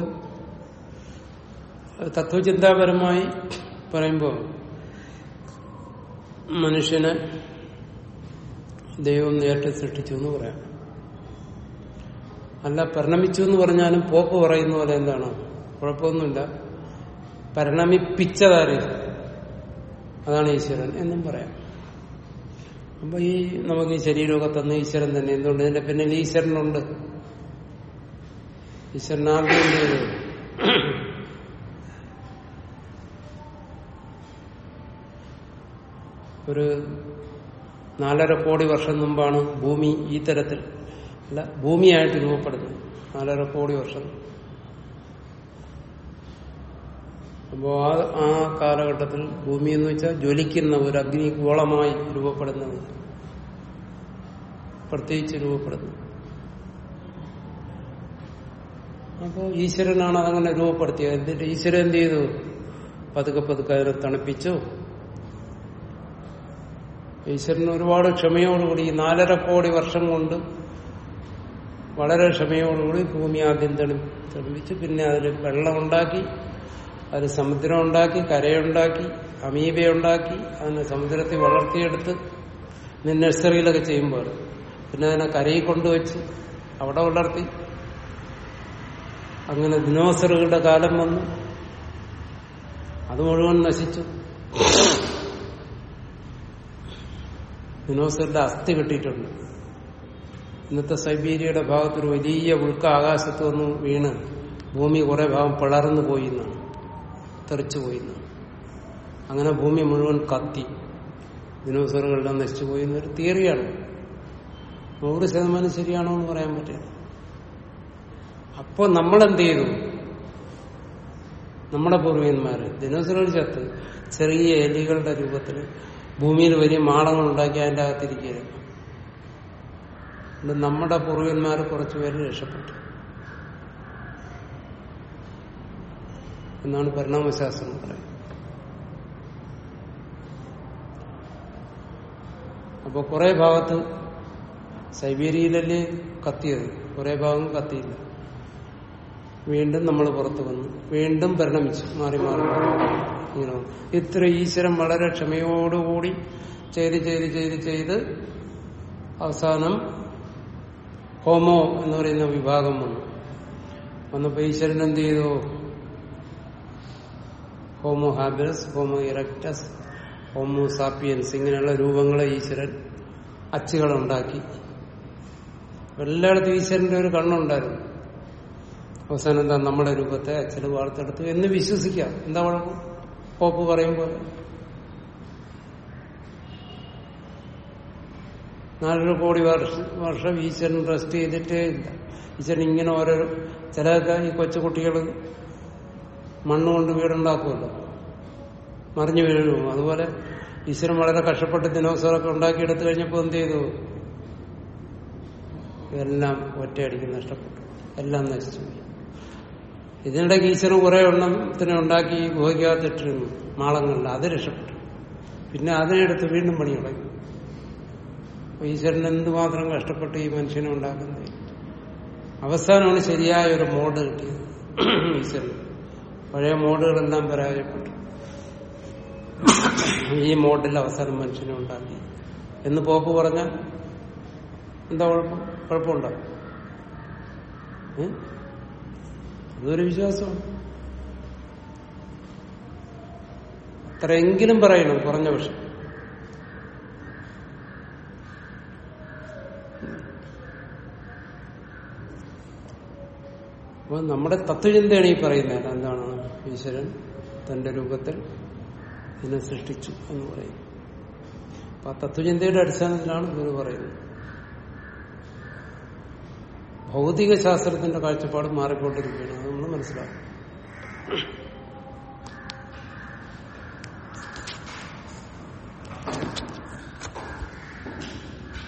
അത് തത്വചിന്താപരമായി പറയുമ്പോൾ മനുഷ്യനെ ദൈവം നേരിട്ട് സൃഷ്ടിച്ചു എന്ന് പറയാം അല്ല പരിണമിച്ചു എന്ന് പറഞ്ഞാലും പോപ്പ് പറയുന്ന പോലെ എന്താണ് കുഴപ്പമൊന്നുമില്ല പരിണമിപ്പിച്ചതാര് അതാണ് ഈശ്വരൻ എന്നും പറയാം അപ്പൊ ഈ നമുക്ക് ഈ ശരീരമൊക്കെ തന്ന ഈശ്വരൻ തന്നെ എന്തുകൊണ്ട് ഇതിന്റെ പിന്നിൽ ഈശ്വരനുണ്ട് ഈശ്വരൻ ആദ്യം എന്ത് ചെയ്തു ഒരു നാലര കോടി വർഷം മുമ്പാണ് ഭൂമി ഈ തരത്തിൽ അല്ല ഭൂമിയായിട്ട് രൂപപ്പെടുന്നത് നാലര കോടി വർഷം അപ്പോ ആ ആ കാലഘട്ടത്തിൽ ഭൂമി എന്ന് വെച്ചാൽ ജ്വലിക്കുന്ന ഒരു അഗ്നിഗോളമായി രൂപപ്പെടുന്നത് പ്രത്യേകിച്ച് രൂപപ്പെടുന്നു അപ്പോ ഈശ്വരനാണ് അതങ്ങനെ രൂപപ്പെടുത്തിയത് എന്നിട്ട് ഈശ്വരൻ എന്ത് ചെയ്തു പതുക്കെ പതുക്കെ അതിനെ തണുപ്പിച്ചു ഈശ്വരന് ഒരുപാട് ക്ഷമയോടുകൂടി ഈ നാലര കോടി വർഷം കൊണ്ട് വളരെ ക്ഷമയോടുകൂടി ഭൂമി ആദ്യം തണു തണുപ്പിച്ച് പിന്നെ അതിൽ വെള്ളം ഉണ്ടാക്കി അതിൽ സമുദ്രം ഉണ്ടാക്കി കരയുണ്ടാക്കി അമീബയെ ഉണ്ടാക്കി അതിനെ സമുദ്രത്തിൽ വളർത്തിയെടുത്ത് ഇന്ന് നഴ്സറിയിലൊക്കെ ചെയ്യുമ്പോൾ പിന്നെ അതിനെ കരയിൽ കൊണ്ടുവച്ച് അവിടെ വളർത്തി അങ്ങനെ ദിനോസറുകളുടെ കാലം വന്നു അത് മുഴുവൻ നശിച്ചു ദിനോസറിന്റെ അസ്ഥി കിട്ടിയിട്ടുണ്ട് ഇന്നത്തെ സൈബീരിയയുടെ ഭാഗത്തൊരു വലിയ ഉൾക്ക ആകാശത്ത് വന്ന് വീണ് ഭൂമി കുറെ ഭാഗം പിളർന്നു പോയിന്നാണ് തെറിച്ചു പോയിന്നാണ് അങ്ങനെ ഭൂമി മുഴുവൻ കത്തി ദിനോസറുകളെല്ലാം നശിച്ചു പോയി എന്നൊരു തിയറിയാണ് നൂറ് ശതമാനം ശരിയാണോ എന്ന് പറയാൻ പറ്റില്ല അപ്പോൾ നമ്മൾ എന്ത് ചെയ്തു നമ്മുടെ പൂർവികന്മാര് ദിനോസറുകൾ ചത്ത് ചെറിയ എലികളുടെ രൂപത്തിൽ ഭൂമിയിൽ വലിയ മാളങ്ങൾ ഉണ്ടാക്കി അതിൻ്റെ അകത്തിരിക്കുകയായിരുന്നു അതുകൊണ്ട് നമ്മുടെ പൂർവികന്മാർ കുറച്ചുപേര് രക്ഷപ്പെട്ടു എന്നാണ് പരിണാമശാസ്ത്രം പറയുന്നത് അപ്പോൾ കുറെ ഭാഗത്ത് സൈബീരിയയിലല്ലേ കത്തിയത് കുറെ ഭാഗം കത്തിയില്ല വീണ്ടും നമ്മൾ പുറത്തു വന്നു വീണ്ടും പരിണമിച്ചു മാറി മാറി മാറി. ഇങ്ങനെ വന്നു. ഇത്ര ഈശ്വരൻ വളരെ ക്ഷമയോടുകൂടി ചെയ്ത് ചെയ്ത് ചെയ്ത് ചെയ്ത് അവസാനം ഹോമോ എന്ന് പറയുന്ന വിഭാഗം വന്നു വന്നപ്പോ ഈശ്വരൻ എന്ത് ചെയ്തു homo habilis homo erectus homo sapiens ഇങ്ങനെയുള്ള രൂപങ്ങളെ ഈശ്വരൻ അച്ചുകളുണ്ടാക്കി എല്ലായിടത്തും ഈശ്വരന്റെ ഒരു കണ്ണുണ്ടായിരുന്നു അവസാനം എന്താ നമ്മുടെ രൂപത്തെ അച്ഛന് വാർത്തെടുത്തു എന്ന് വിശ്വസിക്കാം എന്താ കുഴപ്പം പോപ്പ് പറയുമ്പോൾ നാലര കോടി വർഷം വർഷം ഈശ്വരൻ റെസ്റ്റ് ചെയ്തിട്ടേ ഇല്ല ഈശ്വരൻ ഇങ്ങനെ ഓരോ ചിലതൊക്കെ ഈ കൊച്ചുകുട്ടികൾ മണ്ണുകൊണ്ട് വീടുണ്ടാക്കുമല്ലോ മറിഞ്ഞു വീഴും അതുപോലെ ഈശ്വരൻ വളരെ കഷ്ടപ്പെട്ട് ദിനോസറൊക്കെ ഉണ്ടാക്കിയെടുത്തു കഴിഞ്ഞപ്പോൾ എന്ത് ചെയ്തു എല്ലാം ഒറ്റയടിക്ക് നഷ്ടപ്പെട്ടു എല്ലാം നശിച്ചു പോയി. ഇതിനിടയ്ക്ക് ഈശ്വരൻ കുറെ എണ്ണത്തിനെ ഉണ്ടാക്കി ഗുഹയ്ക്കകത്തിട്ടിരുന്നു മാളങ്ങളിൽ അത് രക്ഷപ്പെട്ടു പിന്നെ അതിനെടുത്ത് വീണ്ടും പണി തുടങ്ങി അപ്പൊ ഈശ്വരൻ എന്തുമാത്രം കഷ്ടപ്പെട്ട് ഈ മനുഷ്യനെ ഉണ്ടാക്കുന്നത് അവസാനമാണ് ശരിയായ ഒരു മോഡ് കിട്ടിയത് ഈശ്വരൻ പഴയ മോഡുകളെല്ലാം പരാജയപ്പെട്ടു ഈ മോഡിൽ അവസാനം മനുഷ്യനെ ഉണ്ടാക്കി എന്ന് പോപ്പ് പറഞ്ഞാൽ എന്താ കുഴപ്പം കുഴപ്പമുണ്ടോ ഏ? അതൊരു വിശ്വാസമാണ് അത്രയെങ്കിലും പറയണം കുറഞ്ഞ പക്ഷം അപ്പൊ നമ്മുടെ തത്വചിന്തയാണ് ഈ പറയുന്നത് എന്താണ് ഈശ്വരൻ തന്റെ രൂപത്തിൽ ഇതിനെ സൃഷ്ടിച്ചു എന്ന് പറയും അപ്പൊ ആ തത്വചിന്തയുടെ അടിസ്ഥാനത്തിലാണ് ഗുരു പറയുന്നത് ഭൗതിക ശാസ്ത്രത്തിന്റെ കാഴ്ചപ്പാട് മാറിക്കൊണ്ടിരിക്കുകയാണ് അത് നമ്മൾ മനസ്സിലാക്കും